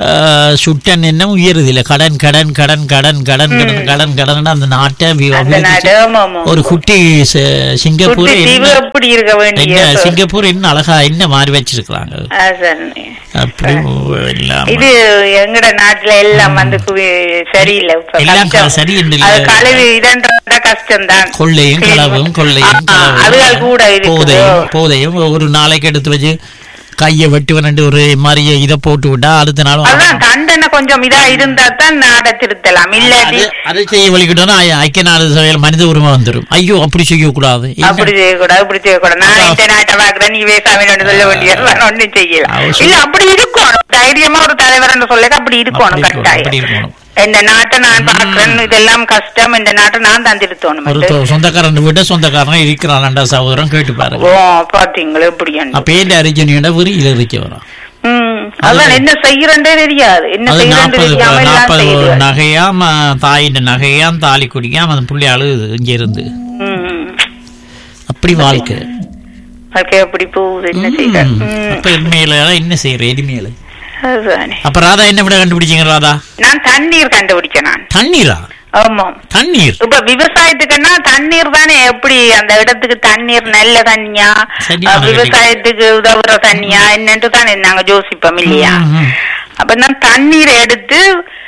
[SPEAKER 1] சுட்டன் என்ன உயருது இல்லை கடன் கடன் கடன் கடன் கடன் கடன் கடன் கடன் அந்த நாட்டை வி-
[SPEAKER 7] அந்த
[SPEAKER 1] அபிவிருத்தி
[SPEAKER 7] நாடு ஆமா, ஆமா.
[SPEAKER 1] ஒரு குட்டி ச- சிங்கப்பூர்
[SPEAKER 7] குட்டி தீவு
[SPEAKER 1] என்ன
[SPEAKER 7] எப்படி இருக்க வேண்டிய
[SPEAKER 1] என்ன சிங்கப்பூர் என்ன அழகா என்ன மாறி வச்சிருக்கிறாங்க
[SPEAKER 7] அதுதானே.
[SPEAKER 1] அப்படி எல்லாம்
[SPEAKER 7] இது எங்கட நாட்டுல எல்லாம் வந்து குவி- சரியில்லை இப்ப
[SPEAKER 1] எல்லாம்
[SPEAKER 7] கஷ்டம்.
[SPEAKER 1] சரி என்று இல்லை.
[SPEAKER 7] அது கழுவி இதன்றத கஷ்டம்தான்
[SPEAKER 1] கொள்ளையும் களவும் கொள்ளையும்
[SPEAKER 7] ஆ, அதுகள் கூட
[SPEAKER 1] களவும்
[SPEAKER 7] இருக்குது.
[SPEAKER 1] போதையும் போதையும் ஒரு நாளைக்கு எடுத்து வச்சு கையை வெட்டு வேண்டு ஒரு மாதிரி இதை போட்டு விட்டா அடுத்த நாளும்
[SPEAKER 7] அதான் தண்டனை கொஞ்சம் இதா இருந்தா தான் நாட திருத்தலாம் இல்லாட்டி
[SPEAKER 1] அது- அதை செய்ய வலிக்கிட்டோம்னா ஐ- ஐக்கிய நாடு சபையில் மனித உரிமை வந்துடும் ஐயோ அப்படி செய்யக்கூடாது என்ன?
[SPEAKER 7] அப்படி செய்யக்கூடாது அப்படி செய்யக்கூடாது நான்
[SPEAKER 1] அதான்.
[SPEAKER 7] இந்த நாட்டை பாக்குறேன் நீ வேசாமி சொல்ல வேண்டியது ஒண்ணும் செய்யலாம்
[SPEAKER 1] அவசியம்.
[SPEAKER 7] இல்ல அப்படி இருக்கணும் தைரியமா ஒரு தலைவர் சொல்ல அப்படி இருக்கணும்
[SPEAKER 1] அப்படி இருக்கணும், அப்படி
[SPEAKER 7] கட்டாயம்
[SPEAKER 1] இருக்கணும்.
[SPEAKER 7] இந்த நாட்டை நான் பாக்குறேன் இதெல்லாம் கஷ்டம் இந்த நாட்டை நான் தந்திருத்தோணும்
[SPEAKER 1] ஒரு தொ- சொந்தக்காரன் விட சொந்தக்காரன் இருக்கிறான் ரெண்டா சகோதரன் கேட்டு பாருங்க
[SPEAKER 7] ஓ பாத்தீங்களா எப்படி
[SPEAKER 1] அப்ப ஏன் அரிஜனியோட விரியில இருக்க வரும்
[SPEAKER 7] ம் அதான் என்ன செய்யறேன்றே தெரியாது என்ன
[SPEAKER 1] அது
[SPEAKER 7] செய்யறேன்னு
[SPEAKER 1] நாற்பது
[SPEAKER 7] தெரியாம எல்லாம்
[SPEAKER 1] நாற்பது
[SPEAKER 7] செய்யுது
[SPEAKER 1] நகையாம் ஆ, தாயின் நகையாம் தாலி குடிக்காம அந்த புள்ளி அழுகுது இங்க இருந்து
[SPEAKER 7] ம்
[SPEAKER 1] அப்படி வாழ்க்கை
[SPEAKER 7] வாழ்க்கை அப்படி போகுது என்ன செய்ய
[SPEAKER 1] ம்.
[SPEAKER 7] ம்
[SPEAKER 1] அப்ப இனிமேல என்ன செய்யற இனிமேல
[SPEAKER 7] அதுதானே
[SPEAKER 1] அப்ப ராதா என்ன விட கண்டுபிடிச்சீங்க ராதா
[SPEAKER 7] நான் தண்ணீர் கண்டுபிடிச்சேன் நான்
[SPEAKER 1] தண்ணீரா
[SPEAKER 7] ஆமா
[SPEAKER 1] தண்ணீர்
[SPEAKER 7] இப்ப விவசாயத்துக்குன்னா தண்ணீர் தானே எப்படி அந்த இடத்துக்கு தண்ணீர் நல்ல தண்ணியா
[SPEAKER 1] சரியான
[SPEAKER 7] அஹ், விவசாயத்துக்கு உதவுற தண்ணியா என்னன்ட்டு தானே நாங்க யோசிப்போம் இல்லையா
[SPEAKER 1] ம், ம்.
[SPEAKER 7] அப்ப நான் தண்ணீரை எடுத்து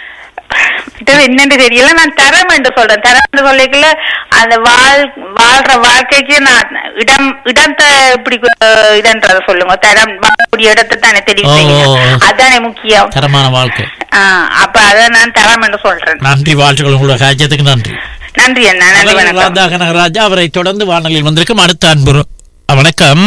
[SPEAKER 7] இது என்னன்னு தெரியல நான் தரம் என்று சொல்றேன் தரம் என்று சொல்லிக்கல அந்த வாழ் வாழ்ற வாழ்க்கைக்கு நான் இடம் இடத்தை இப்படி அஹ், இதன்றத சொல்லுங்க தரம் வாழக்கூடிய இடத்தை தானே தெரிவு
[SPEAKER 1] ஓ,
[SPEAKER 7] செய்யணும்
[SPEAKER 1] ஓ, ஓ.
[SPEAKER 7] அதானே முக்கியம்
[SPEAKER 1] தரமான வாழ்க்கை
[SPEAKER 7] ஆஹ் அப்ப அதை நான் தரம் என்று சொல்றேன்
[SPEAKER 1] நன்றி வாழ்த்துக்கள் உங்களோட காட்சியத்துக்கு நன்றி
[SPEAKER 7] நன்றி அண்ணா நன்றி
[SPEAKER 1] அவர்
[SPEAKER 7] வணக்கம்
[SPEAKER 1] ராதா கனகராஜா அவரை தொடர்ந்து வானொலியில் வந்திருக்கும் அடுத்த அன்பு வணக்கம்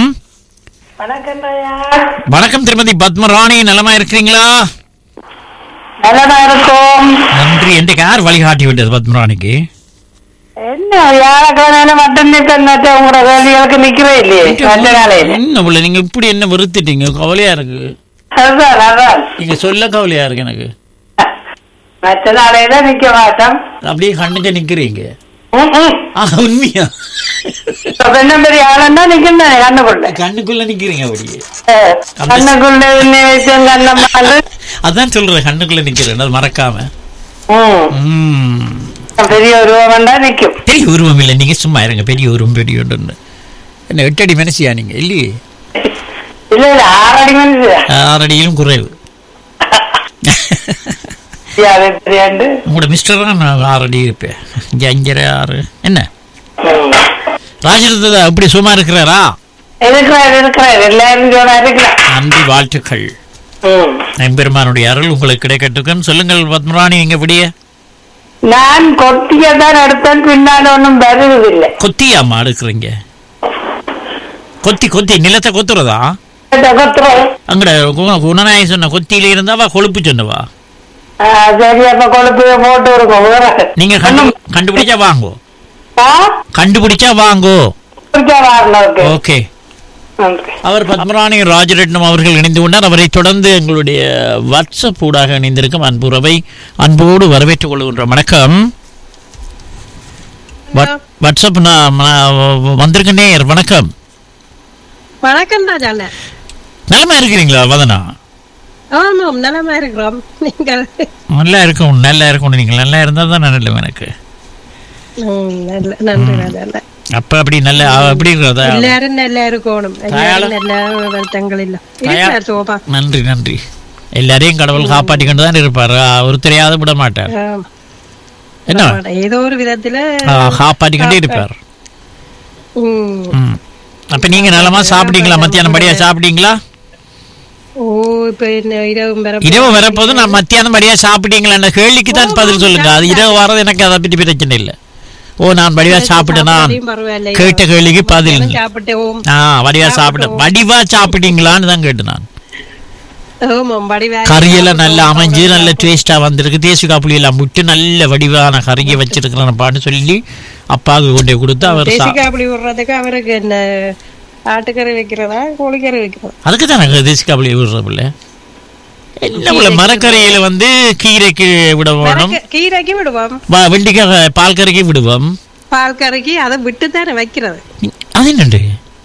[SPEAKER 1] வணக்கம் திருமதி பத்மராணி நலமா இருக்கிறீங்களா
[SPEAKER 3] நல்லதா இருக்கும்
[SPEAKER 1] நன்றி என்று யார் வழிகாட்டி விட்டது பத்மராணிக்கு
[SPEAKER 3] என்ன வியாழக்கிழமையில மட்டும் நிக்க உங்களோட வேலைகளுக்கு நிக்கவே இல்லையே நல்ல நாளையில
[SPEAKER 1] என்ன புள்ள நீங்க இப்படி என்ன வெறுத்துட்டீங்க கவலையா இருக்கு
[SPEAKER 3] அதுதான் அதான்
[SPEAKER 1] நீங்க சொல்ல கவலையா இருக்கு எனக்கு
[SPEAKER 3] மற்ற நாளையில நிக்க மாட்டோம்
[SPEAKER 1] அப்படியே கண்ணுக்கு நிக்கிறீங்க
[SPEAKER 3] ம், ம்.
[SPEAKER 1] ஆ, உண்மையா
[SPEAKER 3] இப்ப என்ன பெரிய ஆளுன்னா நிக்கணும் கண்ணுக்குள்ள
[SPEAKER 1] கண்ணுக்குள்ள நிக்கிறீங்க அப்படியே
[SPEAKER 3] அஹ், கண்ணுக்குள்ள உன்னை வச்சேன் கண்ணம்மாண்டு
[SPEAKER 1] அதான் சொல்றேன் கண்ணுக்குள்ள நிக்கிறேன் அது மறக்காம
[SPEAKER 3] ம்.
[SPEAKER 1] ம்.
[SPEAKER 3] பெரிய உருவம்டா நிக்கும்
[SPEAKER 1] பெரிய உருவம் இல்லை நீங்க சும்மா இருங்க பெரிய உருவம் பெரிய ஒன்று என்ன எட்டடி மனசியா நீங்க இல்லையே
[SPEAKER 3] இல்ல இல்ல ஆறடி மனுஷன்
[SPEAKER 1] ஆறடியிலும் குறைவு
[SPEAKER 3] அது தெரியாண்டு
[SPEAKER 1] உங்களோட மிஸ்டர் தான் நான் ஆறடி இருப்பேன் இங்கே அஞ்சரை ஆறு என்ன ராஜரத்னா அப்படி சும்மா இருக்கிறாரா
[SPEAKER 3] இருக்கிறார் இருக்கிறார் எல்லாரும் ஜோனா இருக்கிறார்
[SPEAKER 1] நன்றி வாழ்த்துக்கள்
[SPEAKER 3] ம்.
[SPEAKER 1] எம்பெருமானுடைய அருள் உங்களுக்கு கிடைக்கட்டுக்குன்னு சொல்லுங்கள் பத்மராணி நீங்க விடிய
[SPEAKER 3] நான் கொட்டிய தான் எடுத்தேன் பின்னால ஒன்றும் வருவதில்லை
[SPEAKER 1] கொத்தியாமா எடுக்கிறீங்க கொத்தி கொத்தி நிலத்தை கொத்துறதா
[SPEAKER 3] கொத்துறோம்
[SPEAKER 1] அங்கட கு- குணநாயகி சொன்ன கொத்தியில இருந்தாவா கொழுப்பு சொன்னவா
[SPEAKER 3] சரி அப்ப கொழுப்பு போட்டு இருக்கும் வேற.
[SPEAKER 1] நீங்க கண்டு கண்டுபிடிச்சா வாங்கோ
[SPEAKER 3] ஆ?
[SPEAKER 1] கண்டுபிடிச்சா வாங்கோ
[SPEAKER 3] குடிச்சா வரணும், okay.
[SPEAKER 1] ஓகே
[SPEAKER 8] நன்றி
[SPEAKER 1] அவர் பத்மராணி ராஜரட்னம் அவர்கள் இணைந்து கொண்டார் அவரை தொடர்ந்து எங்களுடைய வாட்ஸ்அப் ஊடாக இணைந்திருக்கும் அன்புறவை அன்போடு வரவேற்றுக் கொள்கின்ற வணக்கம் வாட்- வாட்ஸ்அப் நான் நான் வந்திருக்கேனே வணக்கம்
[SPEAKER 8] வணக்கம் ராஜாண்ண
[SPEAKER 1] நலமா இருக்கிறீங்களா வதனா
[SPEAKER 8] ஆமாம் நலமா இருக்கிறோம் நீங்கள்
[SPEAKER 1] நல்லா இருக்கும் நல்லா இருக்கும் நீங்கள் நல்லா இருந்தால் தான் நல்ல எனக்கு
[SPEAKER 8] ம், நல்ல நன்றி ராஜாண்ண
[SPEAKER 1] அப்ப அப்படி நல்ல அப்படி இருக்கிறதா
[SPEAKER 8] எல்லாரும் நல்லா இருக்கணும் எல்லாரும் நல்ல வருத்தங்கள் இல்ல இருக்கிறார் சோபா
[SPEAKER 1] நன்றி நன்றி எல்லாரையும் கடவுள் காப்பாற்றி கொண்டு தான் இருப்பார் அவர் தெரியாத விட மாட்டார்
[SPEAKER 8] ஆம்.
[SPEAKER 1] என்ன
[SPEAKER 8] ஏதோ ஒரு விதத்துல
[SPEAKER 1] ஆ, காப்பாற்றி கொண்டே இருப்பார்
[SPEAKER 8] ம்.
[SPEAKER 1] ம். அப்ப நீங்க நலமா சாப்பிட்டீங்களா மத்தியானம் படியா சாப்பிட்டீங்களா
[SPEAKER 8] ஓ இப்ப என்ன இரவு பெற
[SPEAKER 1] இரவு வரப்போது நான் மத்தியானம் படியா சாப்பிட்டீங்களா அந்த கேள்விக்கு தான் பதில் சொல்லுங்க அது இரவு வர்றது எனக்கு அதை பற்றி பிரச்சனை இல்லை ஓ நான் வடிவா சாப்பிட்டேனா
[SPEAKER 8] பரவாயில்ல
[SPEAKER 1] கேட்ட கேள்விக்கு பதில்
[SPEAKER 8] சாப்பிட்டோம்
[SPEAKER 1] ஆ வடிவா சாப்பிட்டேன் வடிவா சாப்பிட்டீங்களான்னு தான் கேட்டு நான்
[SPEAKER 8] ஆமாம் வடிவா
[SPEAKER 1] கறியெல்லாம் நல்லா அமைஞ்சு நல்ல டேஸ்டா வந்திருக்கு தேசிக்கா புளி எல்லாம் விட்டு நல்ல வடிவான கறியை வச்சிருக்கிறேன்ப்பான்னு சொல்லி அப்பாவுக்கு கொண்டு போய் கொடுத்து அவர் சா
[SPEAKER 8] தேசிக்கா அப்படி விடுறதுக்கு அவருக்கு என்ன ஆட்டுக்கறி வைக்கிறதா கோழிக்கறி வைக்கிறதா
[SPEAKER 1] அதுக்கு தான் நாங்கள் தேசிக்கா புளி விடுறதில்ல என்ன உள்ள மரக்கறியில வந்து கீரைக்கு விட வேணும்
[SPEAKER 8] மிளகு- கீரைக்கு விடுவோம்
[SPEAKER 1] வ- வெண்டிக்காய் பால் கறிக்கு விடுவோம்
[SPEAKER 8] பால் கறிக்கு அதை விட்டு தானே வைக்கிறது
[SPEAKER 1] அது என்னண்டு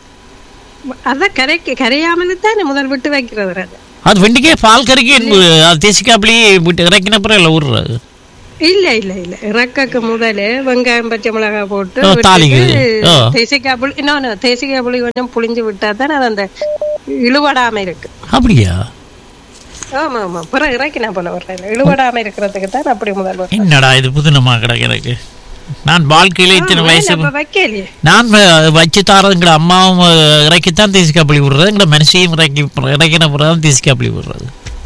[SPEAKER 8] அதான் கரைக்கு கரையாமல் தானே முதல் விட்டு வைக்கிறது அது.
[SPEAKER 1] அது வெண்டிக்காய் பால் கறிக்கு என்பது அது தேசிக்கா புளி விட்டு இறக்கின அப்புறம் இல்லை விடுறது
[SPEAKER 8] இல்ல இல்ல இல்ல இறக்கக்கு முதல்ல வெங்காயம் பச்சை மிளகாய் போட்டு
[SPEAKER 1] ஓ, தாளிக்கு. ஓ.
[SPEAKER 8] தேசிக்காய் புளி இன்னொன்னு தேசிக்காய் புளி கொஞ்சம் புளிஞ்சு விட்டா தான் அது அந்த இழுவடாம இருக்கு
[SPEAKER 1] அப்படியா
[SPEAKER 8] ஆமா ஆமா பிறகு இறக்கினா போல வர்றேன் இழுவடாம இருக்கிறதுக்கு தான் அப்படி முதல் வர்றேன்.
[SPEAKER 1] என்னடா இது புதுனமா கிடக்கு எனக்கு நான் வாழ்க்கையில இத்தனை
[SPEAKER 8] ஆமா,
[SPEAKER 1] வயசு
[SPEAKER 8] நம்ம வைக்கலையே
[SPEAKER 1] நான் வ- வச்சு தாரதுங்கிற அம்மாவும் அஹ், இறக்கித்தான் தேசிக்கா புளி விடுறது எங்களை மனுஷையும் இறக்கி இறக்கின பிறகு தான் தேசிக்கா புளி விடுறது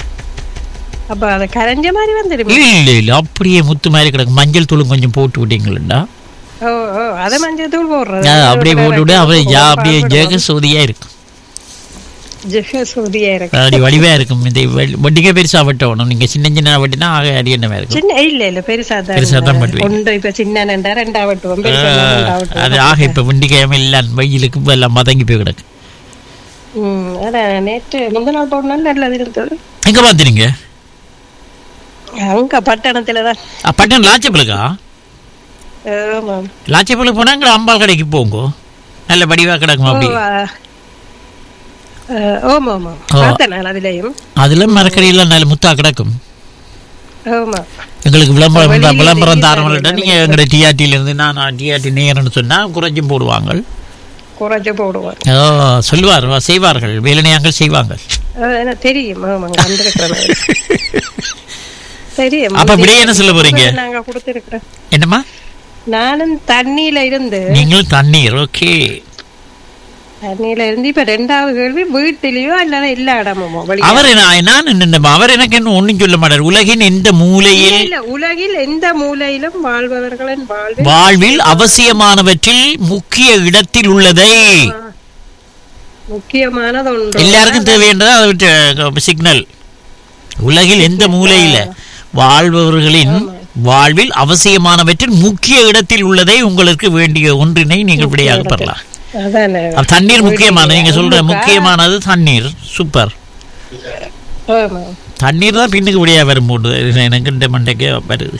[SPEAKER 8] அப்ப அது கரைஞ்ச மாதிரி வந்துடுமே
[SPEAKER 1] இல்ல இல்ல அப்படியே முத்து மாதிரி கிடக்கு மஞ்சள் தூளும் கொஞ்சம் போட்டு விட்டீங்களா
[SPEAKER 8] ஓ ஓ அதை மஞ்சள் தூள் போடுறது
[SPEAKER 1] அப்படியே போட்டு விட்டு அப்படியே ஜா அப்படியே ஜெக சோதியா இருக்கும்
[SPEAKER 8] ஜெக சூதியா இருக்கு
[SPEAKER 1] அப்படி வடிவா இருக்கும் இந்த வெ- வட்டிக்கே பெருசா வெட்டணும் நீங்க சின்ன சின்ன வட்டினா ஆக அடி என்ன இருக்கும்
[SPEAKER 8] சின்ன இல்ல இல்ல பெருசா தான்
[SPEAKER 1] பெருசா தான் பண்ணுவீங்க.
[SPEAKER 8] ஒன்று இப்ப சின்ன நண்டா ரெண்டா வெட்டுவோம் பெருசா இருந்தா ரெண்டா வெட்டுவோம்
[SPEAKER 1] அது ஆக இப்ப வண்டிக்காம எல்லாம் வெயிலுக்கு இப்ப எல்லாம் மதங்கி போய் கிடக்கு
[SPEAKER 8] ம் அதான் நேற்று முந்த நாள் போடணும் நல்லது இருந்தது
[SPEAKER 1] எங்க பாத்துறீங்க
[SPEAKER 8] அங்க பட்டணத்துல தான்
[SPEAKER 1] பட்டன் லாச்சப்பலுக்கா
[SPEAKER 8] ஆமா
[SPEAKER 1] லாச்சப்பலுக்கு போனா எங்களை அம்பாள் கடைக்கு போங்க நல்ல வடிவா கிடக்கும்
[SPEAKER 8] ஓ,
[SPEAKER 1] அப்படி
[SPEAKER 8] ஆ. ஆ, ஆமா ஆமா
[SPEAKER 1] ஓ.
[SPEAKER 8] பார்த்தேன் நான் அதுலயும்
[SPEAKER 1] அதுல மரக்கறியெல்லாம் நல்ல முத்தா கிடக்கும்
[SPEAKER 8] ஆமா
[SPEAKER 1] எங்களுக்கு விளம்பரம்
[SPEAKER 8] வெளியில
[SPEAKER 1] விளம்பரம்
[SPEAKER 8] இருந்து
[SPEAKER 1] தாரமில்ல நீங்க எங்களோட டிஆர்டில இருந்து நான் டிஆர்டி நேரம்னு சொன்னா குறைஞ்சும் போடுவாங்க
[SPEAKER 8] குறைஞ்சு போடுவார்
[SPEAKER 1] ஓ சொல்லுவார் செய்வார்கள் வேலனையாங்கள் செய்வாங்க
[SPEAKER 8] ஆ, எனக்கு தெரியும் ஆமாங்க வந்திருக்கிறேன் தெரியும்
[SPEAKER 1] அப்ப விடை என்ன சொல்ல போறீங்க?
[SPEAKER 8] நாங்க கொடுத்திருக்கிறோம்
[SPEAKER 1] என்னம்மா
[SPEAKER 8] நானும் தண்ணியில இருந்து
[SPEAKER 1] நீங்களும் தண்ணீர் ஓகே
[SPEAKER 8] தண்ணியில இருந்து இப்ப ரெண்டாவது கேள்வி வீட்டிலயோ அல்லது எல்லா இடமுமோ வெளியே
[SPEAKER 1] அவர் என்ன- நான் என்ன அவர் எனக்கு என்ன ஒண்ணும் சொல்ல மாட்டார் உலகின் எந்த மூலையில்
[SPEAKER 8] இல்ல உலகில் எந்த மூலையிலும் வாழ்பவர்களின் வாழ்வில்
[SPEAKER 1] வாழ்வில் அவசியமானவற்றில் முக்கிய இடத்தில் உள்ளதை
[SPEAKER 8] முக்கியமானது ஒன்று
[SPEAKER 1] எல்லாருக்கும் தேவைன்றதா அதை விட்டு சிக்னல் உலகில் எந்த மூலையில வாழ்பவர்களின் வாழ்வில் அவசியமானவற்றில் முக்கிய இடத்தில் உள்ளதை உங்களுக்கு வேண்டிய ஒன்றினை நீங்கள் விடையாக பெறலாம்
[SPEAKER 8] அதானே
[SPEAKER 1] அப்ப தண்ணீர் முக்கியமானது நீங்க சொல்ற முக்கியமானது தண்ணீர் சூப்பர்
[SPEAKER 8] ஆமா
[SPEAKER 1] தண்ணீர் தான் பின்னுக்கு விடையா வரும்போது எனக்கு இந்த மண்டைக்கே வருது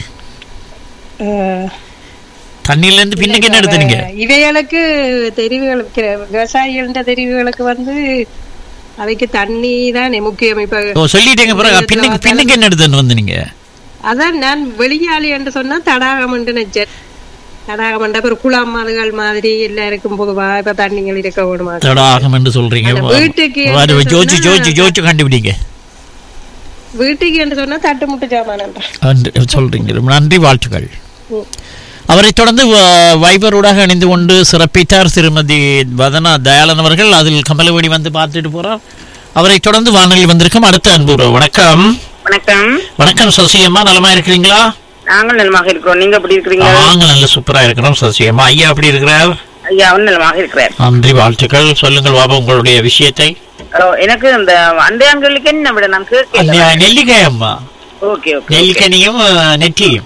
[SPEAKER 8] ஆஹ்,
[SPEAKER 1] தண்ணீர்ல இருந்து பின்னுக்கு என்ன எடுத்தீங்க
[SPEAKER 8] இவைகளுக்கு தெரிவுகள் விவசாயிகளின் தெரிவுகளுக்கு வந்து அவைக்கு தண்ணி தான் முக்கியம் இப்ப
[SPEAKER 1] ஓ சொல்லிட்டீங்க பிறகு பின்னுக்கு பின்னுக்கு என்ன எடுத்துட்டு வந்து நீங்க
[SPEAKER 8] அதான் நான் வெளியாளி என்று சொன்னா தடாகம் என்று நினைச்சேன் தடாகம் என்ற ஒரு குளம் அதுகள் மாதிரி எல்லாருக்கும் பொதுவா இப்ப தண்ணிகள் இருக்க வேணுமா
[SPEAKER 1] தடாகம் என்று சொல்றீங்க
[SPEAKER 8] அந்த வீட்டுக்கு
[SPEAKER 1] வாரு,
[SPEAKER 8] என்று
[SPEAKER 1] ஜோதிச்சு
[SPEAKER 8] சொன்னா-
[SPEAKER 1] ஜோதிச்சு ஜோதிச்சு கண்டுபிடிங்க
[SPEAKER 8] வீட்டுக்கு என்று சொன்னா தட்டு முட்டு ஜாமான்
[SPEAKER 1] நன்றி சொல்றீங்க ரொம்ப நன்றி வாழ்த்துக்கள் அவரைத் தொடர்ந்து வ- வைபரோடாக இணைந்து கொண்டு சிறப்பித்தார் திருமதி வதனா தயாளன் அவர்கள் அதில் கமலவேணி வந்து பார்த்துட்டு போறார் அவரைத் தொடர்ந்து வானொலி வந்திருக்கும் அடுத்த அன்பு உறவு. வணக்கம்
[SPEAKER 7] வணக்கம்
[SPEAKER 1] வணக்கம் சசியம்மா நலமா இருக்கிறீங்களா
[SPEAKER 7] நாங்கள் நலமாக இருக்கிறோம் நீங்க எப்படி இருக்கிறீங்க
[SPEAKER 1] நாங்க நல்ல சூப்பரா இருக்கிறோம் சசியம்மா ஐயா எப்படி இருக்கிறார்
[SPEAKER 7] ஐயா அவன் நலமாக இருக்கிறார்
[SPEAKER 1] நன்றி வாழ்த்துக்கள் சொல்லுங்கள் பாபா உங்களுடைய விஷயத்தை
[SPEAKER 7] ஓ, எனக்கு இந்த அண்டையாங்களுக்கு என்ன விட நான் கேட்கல
[SPEAKER 1] நெ- நெல்லிக்காய் அம்மா
[SPEAKER 7] ஓகே ஓகே
[SPEAKER 1] நெல்லிக்கனியும் அஹ், நெற்றியும்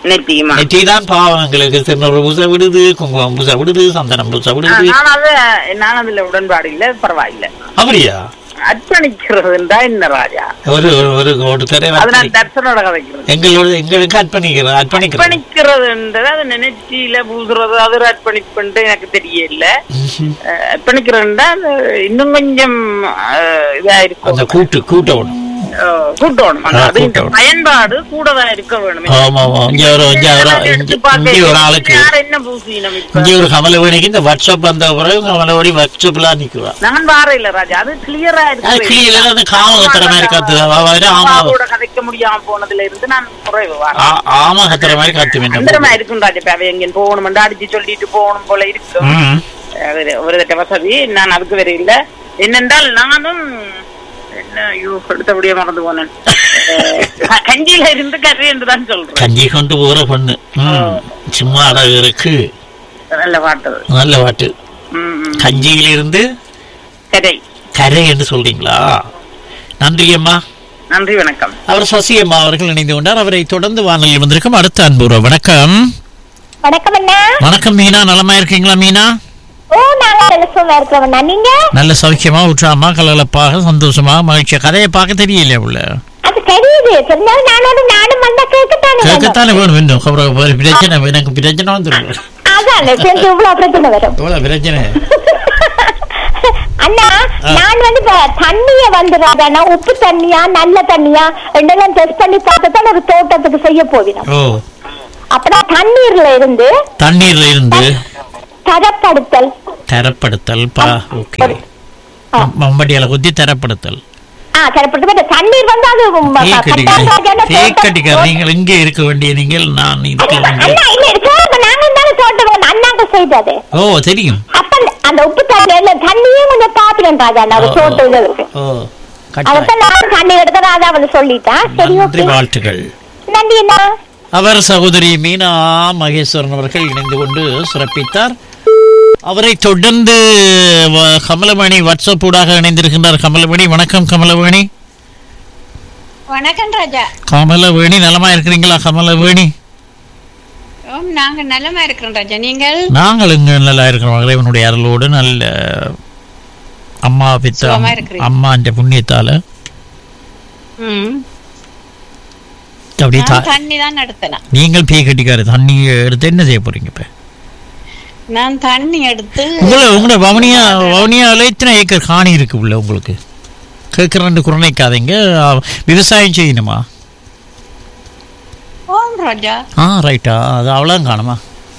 [SPEAKER 9] நெத்தியுமா
[SPEAKER 1] நெற்றி தான் பாவம் எங்களுக்கு திருநூறு பூசை விடுது குங்குமம் பூசை விடுது சந்தனம் பூசை
[SPEAKER 9] ஆ,
[SPEAKER 1] விடுது
[SPEAKER 9] நான் அது நான் அதுல உடன்பாடு இல்ல பரவாயில்ல
[SPEAKER 1] அப்படியா
[SPEAKER 9] அர்ப்பணிக்கிறதுண்டா என்ன ராஜா
[SPEAKER 1] ஒரு ஒரு- ஒரு ஒருத்தரை
[SPEAKER 9] அது நான் தர்சனோட கதைக்கிறது
[SPEAKER 1] எங்களோட எங்களுக்கு அர்ப்பணிக்கிறோம் அர்ப்பணிக்கிறோம்
[SPEAKER 9] அர்ப்பணிக்கிறதுன்றது அது நினைச்சியில பூசுறது அது ஒரு அர்ப்பணிப்புன்ட்டு எனக்கு தெரியல அஹ், அர்ப்பணிக்கிறதுண்டா அது இன்னும் கொஞ்சம் அஹ், இதா
[SPEAKER 1] அந்த
[SPEAKER 9] இருக்கும்
[SPEAKER 1] கூட்டு கூட்டணும்
[SPEAKER 9] அஹ், கூட்டணும்
[SPEAKER 1] ஆ,
[SPEAKER 9] அது இந்த
[SPEAKER 1] கூட்டணும்.
[SPEAKER 9] பயன்பாடு கூடதான் இருக்க வேணும்
[SPEAKER 1] ஆமா ஆமா இங்க ஒரு இங்க ஒரு
[SPEAKER 9] எடுத்து
[SPEAKER 1] இங்க-
[SPEAKER 9] பார்க்க
[SPEAKER 1] இங்க ஒரு ஆளுக்கு
[SPEAKER 9] யார் என்ன பூசினம் இப்ப
[SPEAKER 1] இங்க ஒரு கமலவேணிக்கு இந்த வாட்ஸ்அப் வந்த பிறகு கமலவேணி வாட்ஸ்அப்லாம் நிக்குவா
[SPEAKER 9] நான் வார இல்ல ராஜா அது கிளியரா
[SPEAKER 1] அது
[SPEAKER 9] இருக்கு
[SPEAKER 1] கிளியில அந்த காமகத்திர மாதிரி கத்து அவ வேற ஆமா
[SPEAKER 9] கூட கதைக்க முடியாம போனதுல இருந்து நான் குறைவு வாரேன்
[SPEAKER 1] ஆ- ஆமா கத்துற மாதிரி கத்து
[SPEAKER 9] அந்தரமா இருக்கும் ராஜா இப்ப அவ எங்க போகணும் அடிச்சு சொல்லிட்டு போகணும் போல இருக்கும்
[SPEAKER 1] ம்
[SPEAKER 9] அது ஒரு தட்ட வசதி நான் அதுக்கு வேற இல்ல என்னென்றால் நானும் என்ன ஐயோ அடுத்தபடியே மறந்து போனேன் அஹ், கஞ்சியில இருந்து கறி என்று தான் சொல்றேன்
[SPEAKER 1] கஞ்சி கொண்டு போகிற பொண்ணு ம் சும்மா அழகு இருக்கு
[SPEAKER 9] நல்ல பாட்டு அது.
[SPEAKER 1] நல்ல பாட்டு
[SPEAKER 9] ம், ம்.
[SPEAKER 1] கஞ்சியிலிருந்து
[SPEAKER 9] கரை
[SPEAKER 1] கரை என்று சொல்றீங்களா நன்றி அம்மா
[SPEAKER 9] நன்றி வணக்கம்
[SPEAKER 1] அவர் சசி அம்மா அவர்கள் இணைந்து கொண்டார் அவரை தொடர்ந்து வானொலியில் வந்திருக்கும் அடுத்த அன்புற வணக்கம்
[SPEAKER 10] வணக்கம் அண்ணா
[SPEAKER 1] வணக்கம் மீனா நலமா இருக்கீங்களா மீனா
[SPEAKER 10] ஓ நாங்க நல்ல சும்மா இருக்கிறோம் அண்ணா நீங்க
[SPEAKER 1] நல்ல சௌக்கியமா உற்சாகமா கலகலப்பாக சந்தோஷமா மகிழ்ச்சியா கதையை பார்க்க தெரியல உள்ள
[SPEAKER 10] அது தெரியுது தெரிஞ்சாலும் நானோட நானும் வந்தா கேட்கத்தானே வேணும்.
[SPEAKER 1] கேட்கத்தானே வேணும் இன்னும் அப்புறம் ஒரு பிரச்சனை எனக்கு பிரச்சனை வந்துடும்
[SPEAKER 10] அதான் சேர்ந்து இவ்வளவு பிரச்சனை வரும்
[SPEAKER 1] எவ்வளவு பிரச்சனை
[SPEAKER 10] அண்ணா நான் வந்து இப்ப தண்ணிய வந்துடுறாங்க உப்பு தண்ணியா நல்ல தண்ணியா ரெண்டெல்லாம் டெஸ்ட் பண்ணி பார்த்து தான் ஒரு தோட்டத்துக்கு செய்ய போவினோம்
[SPEAKER 1] ஓ
[SPEAKER 10] அப்புறம் தண்ணீர்ல இருந்து
[SPEAKER 1] தண்ணீர்ல இருந்து
[SPEAKER 10] தரப்படுத்தல்
[SPEAKER 1] தரப்படுத்தல் பா ஓகே மம்பட்டியால குத்தி தரப்படுத்தல்
[SPEAKER 10] ஆ தரப்படுத்தல் தண்ணீர் வந்து அது உம்,
[SPEAKER 1] தேக்கடிக்கார்
[SPEAKER 10] கட்டாயமான
[SPEAKER 1] தேக்கடிக்கார்
[SPEAKER 10] தோட்டம்.
[SPEAKER 1] நீங்கள் இங்கே இருக்க வேண்டிய நீங்கள் நான் இருக்க வேண்டிய
[SPEAKER 10] அண்ணா இல்ல தோட்டம் நாங்க இருந்தாலும் தோட்டம் வேணும். அண்ணாங்க செய்தது
[SPEAKER 1] ஓ தெரியும்
[SPEAKER 10] அப்ப அந்த- அந்த உப்பு தண்ணியில தண்ணியும் கொஞ்சம் பாத்துக்கணும் ராஜா நான்
[SPEAKER 1] ஓ, ஓ.
[SPEAKER 10] தோட்டம் இருக்கு
[SPEAKER 1] ஓ கட்டாயம்
[SPEAKER 10] அதத்தான் நான் தண்ணி எடுக்க ராஜா வந்து சொல்லிட்டேன் சரி
[SPEAKER 1] நன்றி
[SPEAKER 10] ஓகே
[SPEAKER 1] வாழ்த்துக்கள்
[SPEAKER 10] நன்றி அண்ணா
[SPEAKER 1] அவர் சகோதரி மீனா மகேஸ்வரன் அவர்கள் இணைந்து கொண்டு சிறப்பித்தார் அவரை தொடர்ந்து வ- கமலமணி வாட்ஸ்அப் ஊடாக இணைந்திருக்கின்றார் கமலமணி வணக்கம் கமலவேணி
[SPEAKER 6] வணக்கம் ராஜா
[SPEAKER 1] கமலவேணி நலமா இருக்கிறீங்களா கமலவேணி
[SPEAKER 6] ஓம் நாங்க நலமா இருக்கிறோம் ராஜா நீங்கள்
[SPEAKER 1] நாங்கள் இங்க நல்லா இருக்கிறோம் இறைவனுடைய அருளோடு நல்ல அம்மா பித்த
[SPEAKER 6] சுகமா இருக்கிறீங்க.
[SPEAKER 1] அம்மா என்ற புண்ணியத்தால
[SPEAKER 6] ம்.
[SPEAKER 1] அப்படியே
[SPEAKER 6] நான்
[SPEAKER 1] தா-
[SPEAKER 6] தண்ணி தான் நடத்தினேன்
[SPEAKER 1] நீங்கள் பீ கட்டிக்காரு தண்ணி எடுத்து என்ன செய்ய போறீங்க இப்ப
[SPEAKER 6] நான் தண்ணி எடுத்து
[SPEAKER 1] உங்களை உங்களோட வவுனியா வவுனியாவில் எத்தனை ஏக்கர் காணி இருக்கு உள்ள உங்களுக்கு கேட்குறேன் குறைக்காதீங்க விவசாயம் செய்யணுமா
[SPEAKER 6] ஓம் ராஜா
[SPEAKER 1] ஆ ரைட்டா அது அவ்வளோ காணுமா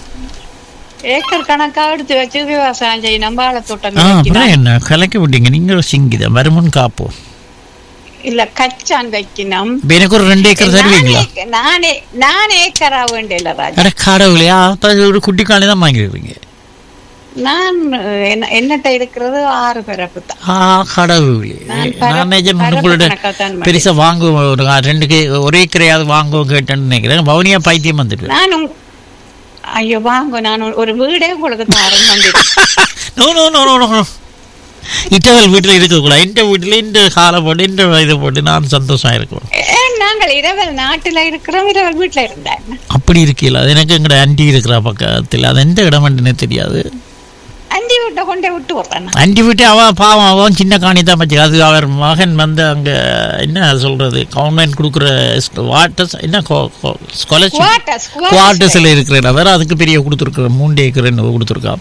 [SPEAKER 6] ஏக்கர் கணக்கா எடுத்து வச்சு விவசாயம் செய்யணும் வாழைத்தோட்டம்
[SPEAKER 1] ஆ
[SPEAKER 6] வைக்கணும்.
[SPEAKER 1] அப்புறம் என்ன கலக்கி விட்டீங்க நீங்கள் சிங்கிதான் வருமுன் காப்போம்
[SPEAKER 6] இல்ல கச்சான் வைக்கணும்
[SPEAKER 1] இப்ப எனக்கு ஒரு ரெண்டு ஏக்கர் தருவீங்களா
[SPEAKER 6] நானே- நானே நான் ஏக்கரா வேண்டியல ராஜா
[SPEAKER 1] அட கடவுளையா ஒரு குட்டி காணி தான் வாங்கிடுவீங்க
[SPEAKER 6] நான் என்ன- என்னட்ட இருக்கிறது ஆறு பிறப்பு தான்
[SPEAKER 1] ஆ கடவுளே
[SPEAKER 6] நான் பர-
[SPEAKER 1] நான் நிஜம்
[SPEAKER 6] பரப்பு
[SPEAKER 1] உங்களோட
[SPEAKER 6] கணக்காத்தான் பண்ணேன்.
[SPEAKER 1] பெருசா வாங்குவோம் ஒரு ரெண்டு கே ஒரே ஏக்கரையாவது வாங்குவோம் கேட்டேன்னு நினைக்கிறேன் வவுனியா பைத்தியம் வந்துட்டு
[SPEAKER 6] நான் உங்க- ஐயோ வாங்க நான் ஒரு- ஒரு வீடே உங்களுக்கு தரேன் வந்து
[SPEAKER 1] no no no no no இட்டவள் வீட்டில் இருக்கக்கூடாது இந்த வீட்டில் இந்த காலை போட்டு இந்த இதை போட்டு நான் சந்தோஷம் இருக்கும்
[SPEAKER 6] ஏன் நாங்கள் இரவல் நாட்டுல இருக்கிறோம் இரவல் வீட்டுல இருந்தேன்
[SPEAKER 1] அப்படி இருக்கல அது எனக்கு எங்கட அண்டி இருக்கிற பக்கத்தில் அது எந்த இடம்னு தெரியாது
[SPEAKER 6] அந்தி வீட்டை கொண்டே விட்டு விடுறேன் நான்.
[SPEAKER 1] அண்டி விட்டு அவன் பாவம் அவன் சின்ன காணி தான் வச்சு அது அவர் மகன் வந்து அங்க என்ன சொல்றது கவர்மெண்ட் கொடுக்குற வாட்டர்ஸ் என்ன ஸ்காலர்ஷிப்
[SPEAKER 6] Quarters, quarters.
[SPEAKER 1] குவார்ட்டர்ஸில் இருக்கிற இடம் வேற அதுக்கு பெரிய கொடுத்துருக்குற மூன்று ஏக்கர் கொடுத்துருக்கான்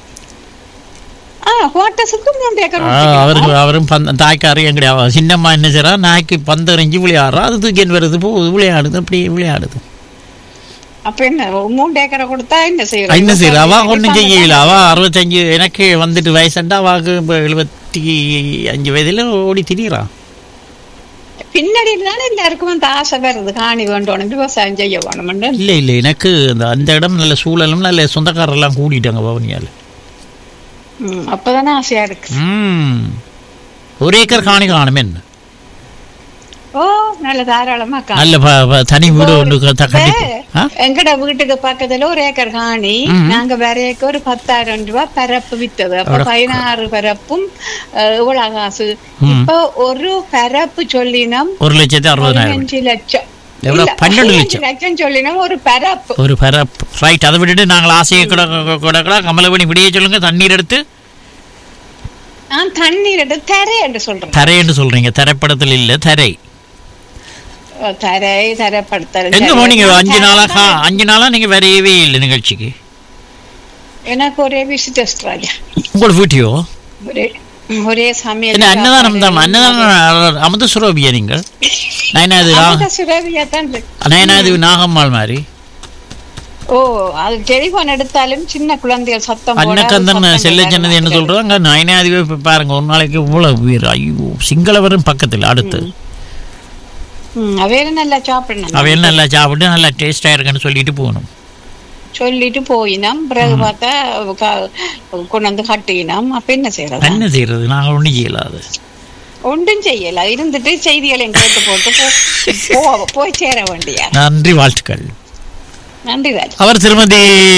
[SPEAKER 6] ஆ, quartersக்கு மூன்று ஏக்கர்
[SPEAKER 1] ஆ,
[SPEAKER 6] விட்டுருக்கீங்களா?
[SPEAKER 1] அவருக்கு அவரும் பந்த தாய்க்காரு எங்கடைய அவ சின்னம்மா என்ன செய்றா நாய்க்கு பந்தறிஞ்சு விளையாடுறா அது தூக்கின்னு வருது போகுது விளையாடுது அப்படி விளையாடுது
[SPEAKER 6] அப்ப என்ன மூன்று ஏக்கரை கொடுத்தா என்ன செய்யறது
[SPEAKER 1] என்ன செய்யற அவ ஒன்றும் செய்யல அவ அறுபத்தஞ்சு எனக்கு வந்துட்டு வயசுண்டா அவாக்கு இப்போ எழுபத்தி அஞ்சு வயதுல ஓடி திரியிறான்
[SPEAKER 6] பின்னாடி தானே எல்லாருக்கும் அந்த ஆசை வருது காணி வேண்டணும் விவசாயம் செய்ய வேணும்னு
[SPEAKER 1] இல்லை இல்லை எனக்கு அந்த அந்த இடம் நல்ல சூழலும் நல்ல சொந்தக்காரெல்லாம் கூட்டிட்டாங்க பவனியால்
[SPEAKER 6] ம், அப்பதானே ஆசையா இருக்கு
[SPEAKER 1] ம் ஒரு ஏக்கர் காணி காணுமே என்ன
[SPEAKER 6] ஓ நல்ல தாராளமா காணி.
[SPEAKER 1] நல்ல ப- ப- தனி வீடு ஒன்று க- த- கட்டி ஆ?
[SPEAKER 6] எங்கட வீட்டுக்கு பக்கத்துல ஒரு ஏக்கர் காணி
[SPEAKER 1] ம்.
[SPEAKER 6] நாங்க வரையக்கு ஒரு பத்தாயிரம் ரூபாய் பரப்பு வித்தது அப்ப
[SPEAKER 1] அட.
[SPEAKER 6] பதினாறு பரப்பும் அஹ், இவ்வளவு காசு
[SPEAKER 1] ம்.
[SPEAKER 6] இப்போ ஒரு பரப்பு சொல்லினோம்
[SPEAKER 1] ஒரு லட்சத்தி அறுபதாயிரம்
[SPEAKER 6] பதினஞ்சு லட்சம்
[SPEAKER 1] எவ்வளவு
[SPEAKER 6] இல்ல,
[SPEAKER 1] பன்னெண்டு
[SPEAKER 6] பதினஞ்சு
[SPEAKER 1] லட்சம்
[SPEAKER 6] லட்சம் சொல்லினா ஒரு பரப்பு
[SPEAKER 1] ஒரு பரப்பு ரைட் அதை விட்டுட்டு நாங்கள் ஆசையை கூட கூட கூட கமலவணி விடிய சொல்லுங்க தண்ணீர் எடுத்து
[SPEAKER 6] நான் தண்ணீர் எடுத்து தரை என்று சொல்றேன்
[SPEAKER 1] தரை என்று சொல்றீங்க தரைப்படத்தில் இல்ல தரை
[SPEAKER 6] அஹ் தரை தரைப்படுத்தல்
[SPEAKER 1] எங்க
[SPEAKER 6] சரி.
[SPEAKER 1] போனீங்க
[SPEAKER 6] நான்
[SPEAKER 1] அஞ்சு
[SPEAKER 6] தரை
[SPEAKER 1] நாளா
[SPEAKER 6] தான்
[SPEAKER 1] கா- அஞ்சு நாளா நீங்க வரையவே இல்லை நிகழ்ச்சிக்கு
[SPEAKER 6] எனக்கு ஒரே விசிட் ஆஸ்திரேலியா
[SPEAKER 1] உங்களோட வீட்டையோ
[SPEAKER 6] ஒரே ஒரே சமையல்
[SPEAKER 1] என்ன அன்னதானம் தான் அன்னதானம் அமுத சுரபியா நீங்கள் நயனாது
[SPEAKER 6] அந்த சுரபியா தான் இருக்கு.
[SPEAKER 1] நயனாது நாகம்மாள் மாதிரி
[SPEAKER 6] ஓ அது டெலிபோன் எடுத்தாலும் சின்ன குழந்தைகள் சத்தம் போட,
[SPEAKER 1] அன்னக்கந்தன்
[SPEAKER 6] சத்தம்
[SPEAKER 1] செல்ல
[SPEAKER 6] கேட்காது
[SPEAKER 1] சொன்னது என்ன
[SPEAKER 6] மக்கள்.
[SPEAKER 1] சொல்றாங்க நயனாதிவே இப்ப பாருங்க ஒரு நாளைக்கு இவ்வளவு உயிர் ஐயோ சிங்களவரும் பக்கத்தில் அடுத்து
[SPEAKER 6] ம், அவையில நல்லா சாப்பிடணும்
[SPEAKER 1] அவையெல்லாம் நல்லா சாப்பிட்டு நல்லா டேஸ்டா இருக்குன்னு சொல்லிட்டு போகணும்
[SPEAKER 6] சொல்லிட்டு போயினோம் பிறகு பார்த்தா க- கொண்டு வந்து கட்டினோம் அப்ப என்ன செய்யறது
[SPEAKER 1] என்ன செய்யறது நாங்கள் ஒன்றும் செய்யலாது
[SPEAKER 6] ஒன்றும் செய்யல இருந்துட்டு செய்திகளையும் கேட்டு போட்டு போ- போ- போய் சேர வேண்டியா
[SPEAKER 1] நன்றி வாழ்த்துக்கள்
[SPEAKER 6] நன்றி ராஜ்
[SPEAKER 1] அவர் திருமதி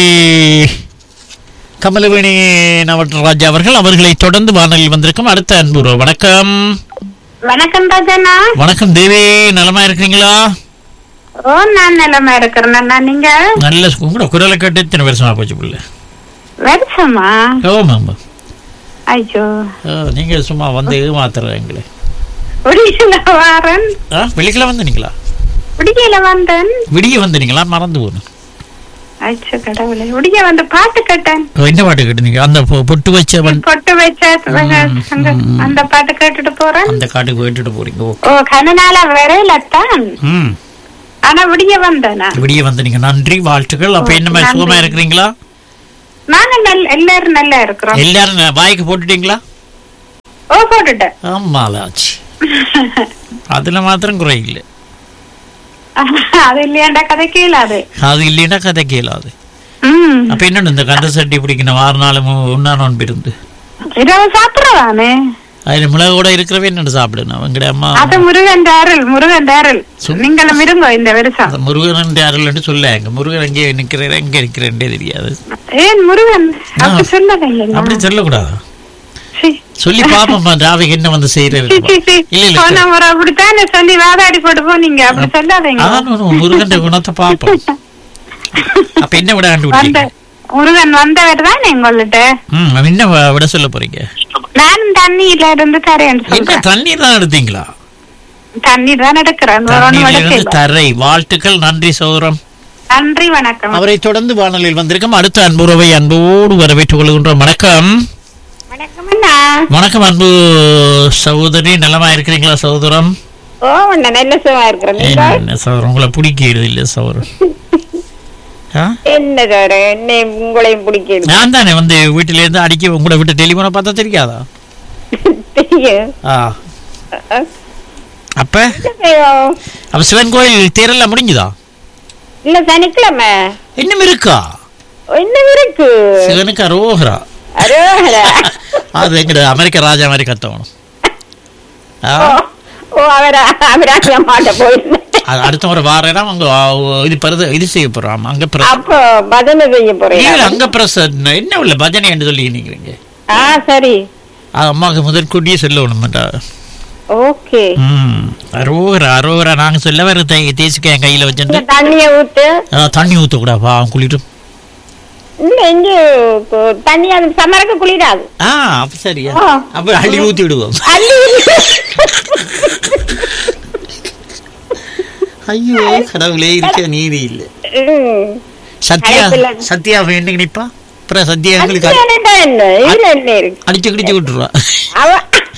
[SPEAKER 1] கமலவேணி நவட்டராஜ் அவர்கள் அவர்களை தொடர்ந்து வானொலியில் வந்திருக்கும் அடுத்த அன்புறோ வணக்கம்
[SPEAKER 11] வணக்கம் ராஜண்ணா
[SPEAKER 1] வணக்கம் தேவி நலமா இருக்கிறீங்களா
[SPEAKER 11] ஓ நான் நிலமா இருக்கிறேன் நீங்க
[SPEAKER 1] நல்ல உங்களோட குரலை கேட்டு இத்தனை வருஷமா போச்சு பிள்ளை
[SPEAKER 11] வருஷமா
[SPEAKER 1] ஓமாம்மா
[SPEAKER 11] ஐயோ
[SPEAKER 1] ஓ நீங்க சும்மா வந்து ஏமாத்துற எங்களை
[SPEAKER 11] விடியல வாரன்
[SPEAKER 1] ஆ வெள்ளிக்கிழமை வந்தீங்களா
[SPEAKER 11] விடியல வந்தேன்
[SPEAKER 1] விடிய வந்தீங்களா மறந்து போகணும்
[SPEAKER 11] ஐயோ கடவுளே விடிய வந்து பாட்டு கேட்டேன்
[SPEAKER 1] என்ன பாட்டு கேட்டுனீங்க அந்த பொ- பொட்டு வச்ச வன்
[SPEAKER 11] பொட்டு வச்ச அந்த அந்த பாட்டு கேட்டுட்டு போறேன்
[SPEAKER 1] அந்த காட்டுக்கு போயிட்டு போறீங்க ஓ
[SPEAKER 11] ஓ கனநாள வரையிலத்தான்
[SPEAKER 1] ம்
[SPEAKER 11] ஆனா விடிய வந்தேனா
[SPEAKER 1] விடிய வந்தீங்க நன்றி வாழ்த்துக்கள் அப்ப என்ன மாதிரி
[SPEAKER 11] நன்றி.
[SPEAKER 1] சுகமா இருக்கிறீங்களா
[SPEAKER 11] நாங்க நல்ல எல்லாரும் நல்லா இருக்கிறோம்
[SPEAKER 1] எல்லாரும் ந- வாய்க்கு போட்டுட்டீங்களா
[SPEAKER 11] ஓ போட்டுட்டேன்
[SPEAKER 1] ஆமாலாச்சு அதுல மாத்திரம் குறை இல்லை
[SPEAKER 11] அது இல்லையாண்டா கதை கேளாது
[SPEAKER 1] அது இல்லைன்னா கதை கேளாது
[SPEAKER 11] ம்
[SPEAKER 1] அப்ப என்ன இந்த கந்த சட்டி பிடிக்கணும் ஆறு நாளும் ஒன்னா நோன்பு இருந்து
[SPEAKER 11] இரவு சாப்பிடுறதானே
[SPEAKER 1] அதுல மிளகு கூட இருக்கிறவே என்ன சாப்பிடணும் அவங்கட அம்மா
[SPEAKER 11] அது முருகன் அருள் முருகன் அருள் நீங்களும் இருங்க இந்த வருஷம்
[SPEAKER 1] அந்த முருகன் அருள்னு சொல்ல எங்க முருகன் எங்கே நிக்கிறேன் எங்க நிக்கிறேன்டே தெரியாது
[SPEAKER 11] ஏன் முருகன் அப்படி சொன்னதில்லை
[SPEAKER 1] அப்படி சொல்லக்கூடாது சொல்லி பாப்போம்மா டிராவிக் என்ன வந்து செய்யறது இல்ல இல்ல
[SPEAKER 11] போன முறை அப்படித்தானே சொல்லி வாதாடி போட்டு போனீங்க அப்படி சொல்லாதீங்க
[SPEAKER 1] அதான் முருகன் குணத்தை பாப்போம் அப்ப என்ன விட
[SPEAKER 11] வந்த
[SPEAKER 1] கண்டுபிடிச்சீங்க
[SPEAKER 11] முருகன் வந்தவர் தானே உங்கள்ட்ட
[SPEAKER 1] ம் என்ன வ- விட சொல்ல போறீங்க
[SPEAKER 11] நானும் தண்ணியில இருந்து தரேன்
[SPEAKER 1] என்ன
[SPEAKER 11] சொல்றேன்
[SPEAKER 1] தண்ணீர் தான் எடுத்தீங்களா
[SPEAKER 11] தண்ணீர் தான் எடுக்கிறேன் வேற ஒண்ணும்
[SPEAKER 1] தண்ணீர்ல இருந்து
[SPEAKER 11] எடுக்கல.
[SPEAKER 1] தரை வாழ்த்துக்கள் நன்றி சௌரம்
[SPEAKER 11] நன்றி வணக்கம்
[SPEAKER 1] அவரை தொடர்ந்து வானொலியில் வந்திருக்கும் அடுத்த அன்புறவை அன்போடு வரவேற்றுக் கொள்கின்றோம் வணக்கம்
[SPEAKER 11] வணக்கம் அண்ணா
[SPEAKER 1] வணக்கம் அன்பு சகோதரி நலமா இருக்கிறீங்களா சகோதரம்
[SPEAKER 11] ஓ அண்ணா நல்ல சுகமா இருக்கிறேன் நீங்க?
[SPEAKER 1] என்ன சகோதரம் உங்களை பிடிக்கிறது இல்ல சகோதரம் ஆ?
[SPEAKER 11] என்ன சார் என்ன உங்களையும் பிடிக்கிறது
[SPEAKER 1] நான் தானே வந்து வீட்டில இருந்து அடிக்க உங்களை விட்டு டெலிபோனை பார்த்தா தெரியாதா
[SPEAKER 11] தெரியும்
[SPEAKER 1] ஆ அப்ப
[SPEAKER 11] செய்வோம்.
[SPEAKER 1] அப்ப சிவன் கோயில் தேரெல்லாம் முடிஞ்சுதா
[SPEAKER 11] இல்ல சனிக்கிழமை
[SPEAKER 1] இன்னும் இருக்கா
[SPEAKER 11] இன்னும் இருக்கு
[SPEAKER 1] சிவனுக்கு அரோகரா
[SPEAKER 11] அரோகரா.
[SPEAKER 1] அது எங்கட அமெரிக்க ராஜா மாதிரி கத்தவணும் ஆ?
[SPEAKER 11] ஓ அவரா அவராக மாட்ட போயிருந்தேன்
[SPEAKER 1] அது அடுத்த முறை வாரேன்னா அங்க ஆ, இது பருது இது செய்ய போறோம் அங்க பிரஸ்
[SPEAKER 11] அப்போ பஜனை செய்ய போறீங்க
[SPEAKER 1] இல்ல, அங்க பிரஸ் என்ன உள்ள பஜனை என்று சொல்லி நிக்கிறீங்க
[SPEAKER 11] ஆ சரி
[SPEAKER 1] அது அம்மாவுக்கு முதல் கூட்டியே சொல்லணும்டா
[SPEAKER 11] ஓகே
[SPEAKER 1] ம் அரோகரா அரோகரா நாங்க சொல்ல வர தேசிக்க என் கையில வச்சுட்டு
[SPEAKER 11] தண்ணிய ஊத்து
[SPEAKER 1] ஆ, தண்ணி ஊத்தக்கூடாது அவன் குளிட்டு
[SPEAKER 11] இல்ல இங்க கு- தண்ணி அது சமரக்கு குளிராது
[SPEAKER 1] ஆ அப்ப சரியா
[SPEAKER 11] ஆ.
[SPEAKER 1] அப்ப அள்ளி ஊத்தி விடுவோம்
[SPEAKER 11] அள்ளி
[SPEAKER 1] ஐயோ கடவுளே இருக்க நீதி இல்ல
[SPEAKER 11] ம்.
[SPEAKER 1] சத்யா
[SPEAKER 11] கடைசில-
[SPEAKER 1] சத்யா வேண்டி நிப்பா அப்புறம் சத்யா எங்களுக்கு
[SPEAKER 11] அதுல என்ன என்ன இதுல என்ன இருக்கு
[SPEAKER 1] அடிச்சு கிடிச்சு விட்டுருவா
[SPEAKER 11] அவ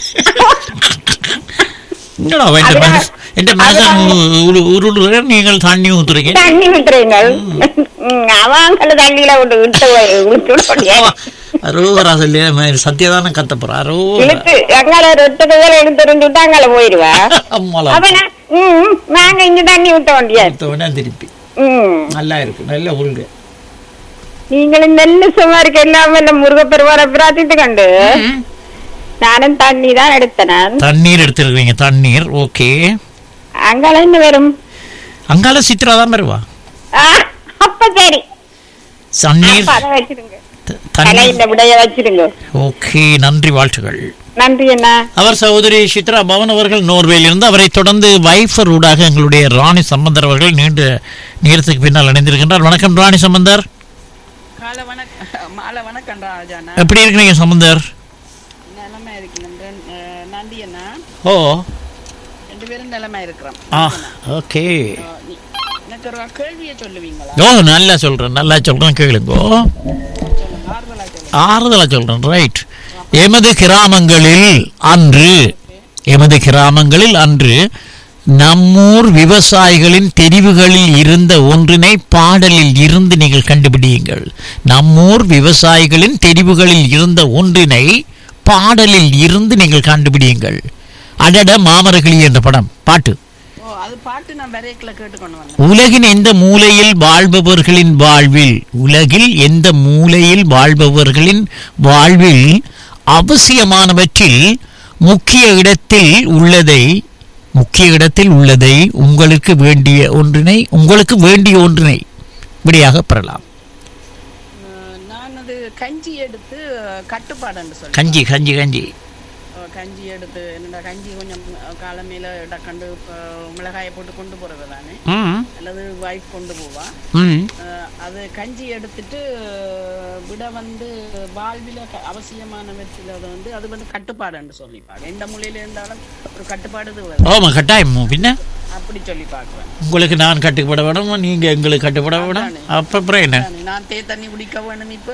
[SPEAKER 1] என்னடா அவன் என் மனசு என் மனசன் உருளுற நீங்கள் தண்ணி ஊத்துறீங்க
[SPEAKER 11] தண்ணி விட்டுறீங்க ம், அவங்க தண்ணியில விட்டு விட்டு போய் விட்டு விட
[SPEAKER 1] அரோகரா சொல்லி சத்யா தானே கத்த போறா அரோகரா
[SPEAKER 11] இழுத்து எங்கால ரெட்டு கையில எடுத்து இருந்துட்டு அங்கால போயிருவா
[SPEAKER 1] அம்மாளா
[SPEAKER 11] அப்ப நான், ம், நாங்க இங்க தண்ணி விட்ட வேண்டியாது
[SPEAKER 1] அடுத்தவனே திருப்பி
[SPEAKER 11] ம்.
[SPEAKER 1] நல்லா இருக்கு நல்ல உருள்
[SPEAKER 11] நீங்களும் நல்ல சுமாருக்கு எல்லாமே இந்த முருகப்பெருமானை பிரார்த்தித்து கண்டு நானும் தண்ணி தான் எடுத்தேன் நான்.
[SPEAKER 1] தண்ணீர் எடுத்துருக்கீங்க தண்ணீர் ஓகே
[SPEAKER 11] அங்கால என்ன வரும்
[SPEAKER 1] அங்கால சித்ரா தான் வருவா
[SPEAKER 11] ஆ, அப்ப சரி
[SPEAKER 1] தண்ணீர்
[SPEAKER 11] அப்ப அதை வச்சிருங்க
[SPEAKER 1] தண்ணீர்
[SPEAKER 11] தலை இந்த விடைய வச்சிருங்க
[SPEAKER 1] ஓகே நன்றி வாழ்த்துகள்
[SPEAKER 11] நன்றி அண்ணா
[SPEAKER 1] அவர் சகோதரி சித்ரா பவன் அவர்கள் நோர்வேயில் இருந்து அவரை தொடர்ந்து வைஃபர் ஊடாக எங்களுடைய ராணி சம்பந்தர் அவர்கள் நீண்ட நேரத்துக்கு பின்னால் இணைந்திருக்கின்றார் வணக்கம் ராணி சம்பந்தர்
[SPEAKER 5] காலை வணக்கம் மாலை வணக்கம் ராஜாண்ணா
[SPEAKER 1] எப்படி இருக்கிறீங்க சம்பந்தர்
[SPEAKER 5] நிலைமை இருக்கிறேன் நன்றி அண்ணா
[SPEAKER 1] ஓ
[SPEAKER 5] ரெண்டு பேரும் நிலைமை இருக்கிறோம்
[SPEAKER 1] ஆ ஓகே
[SPEAKER 5] நீ- எனக்கு ஒரு கேள்வியை சொல்லுவீங்களா
[SPEAKER 1] ஓ நல்லா சொல்றேன் நல்லா சொல்றேன் கேளுங்கோ ஆறுதலா சொல்றேன் ரைட் எமது கிராமங்களில் அன்று எமது கிராமங்களில் அன்று நம்மூர் விவசாயிகளின் தெரிவுகளில் இருந்த ஒன்றினை பாடலில் இருந்து நீங்கள் கண்டுபிடியுங்கள் நம்மூர் விவசாயிகளின் தெரிவுகளில் இருந்த ஒன்றினை பாடலில் இருந்து நீங்கள் கண்டுபிடியுங்கள் அடட மாமரகிளி என்ற படம் பாட்டு
[SPEAKER 5] ஓ அது பாட்டு நான் வரைக்கல கேட்டுக்கொண்டு வந்தேன்
[SPEAKER 1] உலகின் எந்த மூலையில் வாழ்பவர்களின் வாழ்வில் உலகில் எந்த மூலையில் வாழ்பவர்களின் வாழ்வில் அவசியமானவற்றில் முக்கிய இடத்தில் உள்ளதை முக்கிய இடத்தில் உள்ளதை உங்களுக்கு வேண்டிய ஒன்றினை உங்களுக்கு வேண்டிய ஒன்றினை விடையாக பெறலாம்
[SPEAKER 5] அஹ் நான் அது கஞ்சி எடுத்து கட்டுப்பாடுன்னு சொல்லி
[SPEAKER 1] கஞ்சி கஞ்சி கஞ்சி
[SPEAKER 5] அஹ் கஞ்சி எடுத்து என்னடா கஞ்சி கொஞ்சம் காலமையில டக்கண்டு அஹ் மிளகாயை போட்டு கொண்டு போறது தானே
[SPEAKER 1] ம்
[SPEAKER 5] அல்லது வைஃப் கொண்டு போவா
[SPEAKER 1] ம்
[SPEAKER 5] அஹ் அது கஞ்சி எடுத்துட்டு அஹ் விட வந்து வாழ்வில க- அவசியமானவற்றில் அதை வந்து அது வந்து கட்டுப்பாடுன்னு சொல்லிப்பாங்க எந்த மூலையில இருந்தாலும் ஒரு கட்டுப்பாடு இது வரும்.
[SPEAKER 1] ஆமாம் கட்டாயம் பின்ன
[SPEAKER 5] அப்படி சொல்லி பார்க்குறேன்
[SPEAKER 1] உங்களுக்கு நான் கட்டுப்பட வேணும் நீங்க எங்களுக்கு கட்டுப்பட வேணும் அப்ப அப்புறம் என்ன
[SPEAKER 5] நான் தே தண்ணி குடிக்க வேணும் இப்போ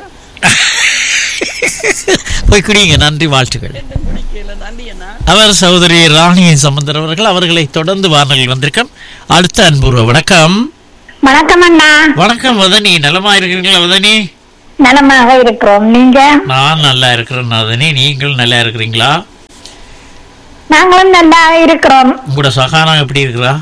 [SPEAKER 1] போய் குடிங்க நன்றி வாழ்த்துக்கள்
[SPEAKER 5] குடிக்கல நன்றி அண்ணா
[SPEAKER 1] அவர் சகோதரி ராணி சம்பந்தர் அவர்கள் அவர்களை தொடர்ந்து வானொலியில் வந்திருக்கோம் அடுத்த அன்புருவ வணக்கம்
[SPEAKER 10] வணக்கம் அண்ணா
[SPEAKER 1] வணக்கம் வதனி நலமா இருக்கிறீங்களா வதனி
[SPEAKER 10] நலமாக இருக்கிறோம் நீங்க
[SPEAKER 1] நான் நல்லா இருக்கிறேன் வதனி நீங்கள் நல்லா இருக்கிறீங்களா
[SPEAKER 10] நாங்களும் நல்லா இருக்கிறோம்
[SPEAKER 1] உங்களோட சகானம் எப்படி இருக்கிறா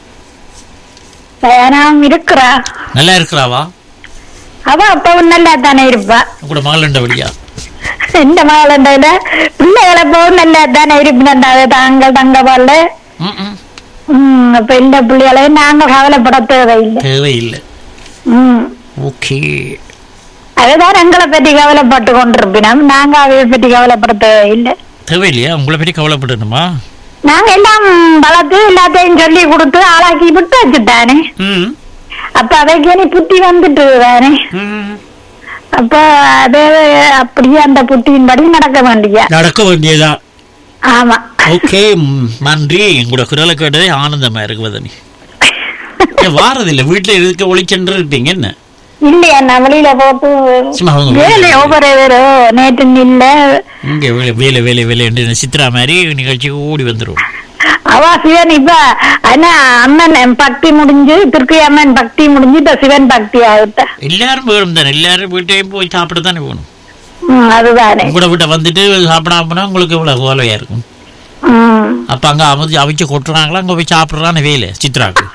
[SPEAKER 10] நான் இருக்கிறா
[SPEAKER 1] நல்லா இருக்கிறாவா
[SPEAKER 10] அவ அப்பவும் நல்லா தானே இருப்பா
[SPEAKER 1] உங்களோட மகள் வழியா
[SPEAKER 10] எந்த மகளண்டையில பிள்ளைகள் எப்பவும் நல்லா தானே இருப்பினா தாங்கள் தங்க பால்ல உம் அப்ப இந்த பிள்ளைகளையும் நாங்க கவலைப்பட தேவையில்லை
[SPEAKER 1] தேவையில்லை
[SPEAKER 10] உம்
[SPEAKER 1] ஓகே
[SPEAKER 10] அதுதான் எங்களை பற்றி கவலைப்பட்டு கொண்டிருப்பினோம் நாங்க அவைய பற்றி கவலைப்பட தேவையில்லை
[SPEAKER 1] தேவையில்லையா உங்களை பற்றி கவலைப்படணுமா
[SPEAKER 10] நாங்க எல்லாம் வளர்த்து எல்லாத்தையும் சொல்லி கொடுத்து ஆளாக்கி விட்டு வச்சுட்டானே
[SPEAKER 1] ம்
[SPEAKER 10] அப்ப அவைக்கு இனி புத்தி வந்துட்டு தானே அப்ப அது அப்படியே அந்த புத்தியின்படி நடக்க வேண்டிய
[SPEAKER 1] நடக்க வேண்டியதான்
[SPEAKER 10] ஆமா
[SPEAKER 1] ஓகே ம், நன்றி உங்களோட குரலை கேட்டதே ஆனந்தமா இருக்கு வதனி ஏன் வாரதில்லை வீட்டுல இருக்க ஒளிச்சென்று இருப்பீங்க என்ன
[SPEAKER 10] இல்லையா நான் வெளியில போட்டு
[SPEAKER 1] சும்மா அவங்க
[SPEAKER 10] வேலை ஒவ்வொரு பேரும் நேற்று இல்ல
[SPEAKER 1] இங்க வேலை வேலை வேலை வேலை என்று சித்ரா மாதிரி நிகழ்ச்சிக்கு ஓடி வந்துரும்
[SPEAKER 10] அவ சிவன் இப்ப ஆனா அம்மன் பக்தி முடிஞ்சு திருப்பி அம்மன் பக்தி முடிஞ்சு இப்ப சிவன் பக்தி ஆகிட்ட
[SPEAKER 1] எல்லாரும் வேணும் தானே எல்லாரும் வீட்டையும் போய் சாப்பிட தானே போகணும்
[SPEAKER 10] உம் அதுதானே
[SPEAKER 1] உங்களோட வீட்டை வந்துட்டு சாப்பிடாம போனா உங்களுக்கு இவ்வளவு கோலையா இருக்கும்
[SPEAKER 10] உம்
[SPEAKER 1] அப்ப அங்க அமைச்சு அவிச்சு கொட்டுறாங்களா அங்க போய் சாப்பிடுறான்னு வேலை சித்ராக்கு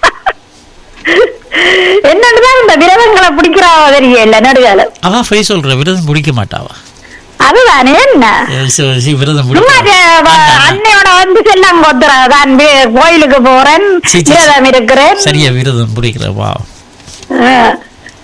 [SPEAKER 10] என்னன்னுதான் இந்த விரதங்களை பிடிக்கிறாவோ தெரியல நடுகால
[SPEAKER 1] அவ போய் சொல்ற விரதம் பிடிக்க மாட்டாவா
[SPEAKER 10] அதுதானே என்ன
[SPEAKER 1] அஹ் சி- சி- விரதம்
[SPEAKER 10] சும்மா
[SPEAKER 1] பிடிக்க
[SPEAKER 10] ஜ- அன்னையோட வந்து செல்லம் கொத்துறா தான் வே- கோயிலுக்கு போறேன்
[SPEAKER 1] சி, சி, சி.
[SPEAKER 10] விரதம் இருக்கிறேன்
[SPEAKER 1] சரியா விரதம் பிடிக்கிற வா
[SPEAKER 10] ஆஹ்.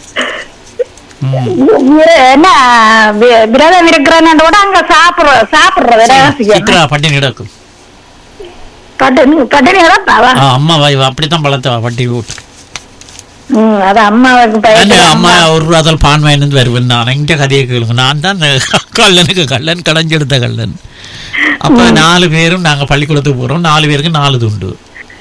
[SPEAKER 10] வி- என்ன வி- விரதம் இருக்கிறேன்னு கூட அங்க சாப்பிடுற சாப்பிடுறது ரகசியம்
[SPEAKER 1] சித்ரா பட்டினி கிடக்கும்
[SPEAKER 10] பட்டினி பட்டினி பாவா
[SPEAKER 1] ஆ, அம்மா வா இவ அப்படித்தான் பழத்தவா பட்டி விட்டு
[SPEAKER 10] ம் அது அம்மாவுக்கு
[SPEAKER 1] அந்த
[SPEAKER 10] பயந்து
[SPEAKER 1] அம்மா ஒரு ரூபாய் பான் வாங்கிட்டு வருவேன் நான் எங்க கதையை கேளுங்க நான் தான் கள்ளனுக்கு கள்ளன் கடைஞ்செடுத்த கள்ளன் அப்ப நாலு பேரும் நாங்க பள்ளிக்கூடத்துக்கு போறோம் நாலு பேருக்கு நாலு துண்டு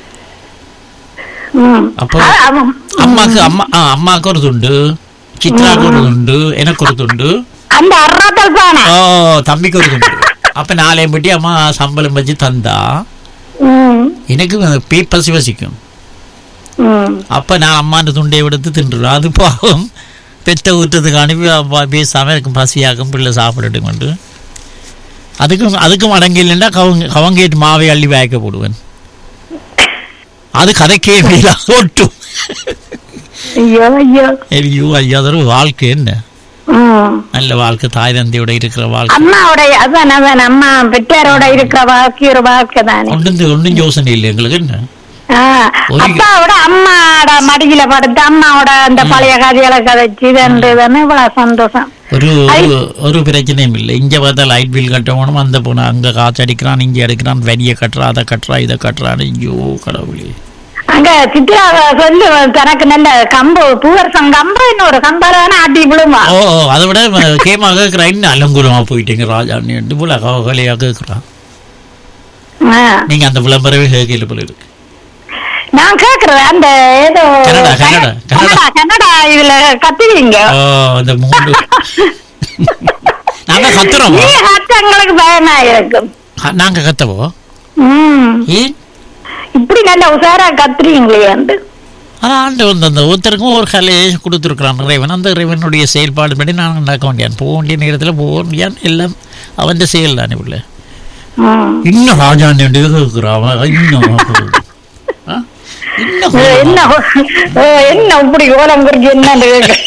[SPEAKER 10] ம்.
[SPEAKER 1] அப்போ
[SPEAKER 10] அது அவன்
[SPEAKER 1] அம்மாக்கு அம்மா ஆ, அம்மாக்கு ஒரு துண்டு சித்ராக்கு ஒரு துண்டு எனக்கு ஒரு துண்டு
[SPEAKER 10] அந்த அறாத்தல் பானை
[SPEAKER 1] ஓ தம்பிக்கு ஒரு துண்டு அப்ப நாளையும் பட்டி அம்மா சம்பளம் வச்சு தந்தா
[SPEAKER 10] ம்,
[SPEAKER 1] எனக்கு பீ பசி வசிக்கும்
[SPEAKER 10] ம்.
[SPEAKER 1] அப்ப நான் அம்மாண்ட துண்டை எடுத்து தின்றுடும் அது பாவம் பெத்த ஊற்றத்துக்கு அனுப்பி அப்பா பேசாம இருக்கும் பசியாக்கும் பிள்ளை சாப்பிடட்டும் கொண்டு அதுக்கும் அதுக்கும் அடங்கி இல்லைன்னா கவங்க கவங்கேட்டு மாவை அள்ளி வாய்க்க போடுவேன் அது கதைக்கே மீறா ஒட்டும்
[SPEAKER 10] ஐயோ ஐயோ
[SPEAKER 1] ஐயோ ஐயா அது ஒரு வாழ்க்கை என்ன
[SPEAKER 10] ம்.
[SPEAKER 1] நல்ல வாழ்க்கை தாய் தந்தையோட இருக்கிற வாழ்க்கை
[SPEAKER 10] அம்மாவோட அதான் அதான் அம்மா பெற்றாரோட இருக்கிற வாழ்க்கை ஒரு வாழ்க்கை தானே
[SPEAKER 1] ஒன்றும் ஒன்றும் யோசனை இல்லை எங்களுக்கு என்ன
[SPEAKER 10] ஆ,
[SPEAKER 1] ஒரு-
[SPEAKER 10] அப்பாவோட அம்மாவோட மடியில படுத்து அம்மாவோட அந்த பழைய கதைகளை கதைச்சு இதுன்னு தானே இவ்வளவு சந்தோஷம்
[SPEAKER 1] ஒரு ஒரு ஒரு பிரச்சனையும் இல்லை இங்கே பார்த்தா லைட் பில் கட்டணும் அந்த போன அங்கே காசு அடிக்கிறான் இங்கே அடிக்கிறான் வரியை கட்டுறான் அதை கட்டுறான் இதை கட்டுறான் ஐயோ கடவுளே
[SPEAKER 10] அங்க சித்ரா சொல்லு தனக்கு நல்ல கம்பு பூவரசம் கம்பு இன்னொரு கம்பாலான ஆட்டி விழுமா
[SPEAKER 1] ஓ ஓ, அதை விட கேமாக கேட்குறான் அலங்குலமாக போயிட்டீங்க ராஜா நீ போல கவலையாக கேட்குறான்
[SPEAKER 10] ஆ.
[SPEAKER 1] நீங்க அந்த விளம்பரமே கேட்கல போல இருக்கு
[SPEAKER 10] நான் கேக்குறேன் அந்த ஏதோ
[SPEAKER 1] கனடா, கனடா,
[SPEAKER 10] கனடா கனடா இதுல கத்துவீங்க
[SPEAKER 1] ஓ அந்த மூணு நாங்க கத்துறோம்
[SPEAKER 10] நீ கத்தங்களுக்கு பயமா இருக்கும்
[SPEAKER 1] நாங்க கத்தவோ
[SPEAKER 10] ம்
[SPEAKER 1] ஏன்
[SPEAKER 10] இப்படி நல்ல உசாரா கத்துறீங்களே வந்து
[SPEAKER 1] அதான் ஆண்டவன் அந்த ஒருத்தருக்கும் ஒரு கலையை கொடுத்துருக்குறான் இறைவன் அந்த இறைவனுடைய செயல்பாடு படி நான் நடக்க வேண்டியான் போக வேண்டிய நேரத்தில் போக வேண்டியான் எல்லாம் அவன் செயல் தானே உள்ள இன்னும் ராஜா இருக்கிறான் இன்னும் ஆ? இன்னும்
[SPEAKER 10] என்ன ஓ, என்ன இப்படி கோலம் குறிச்சு என்ன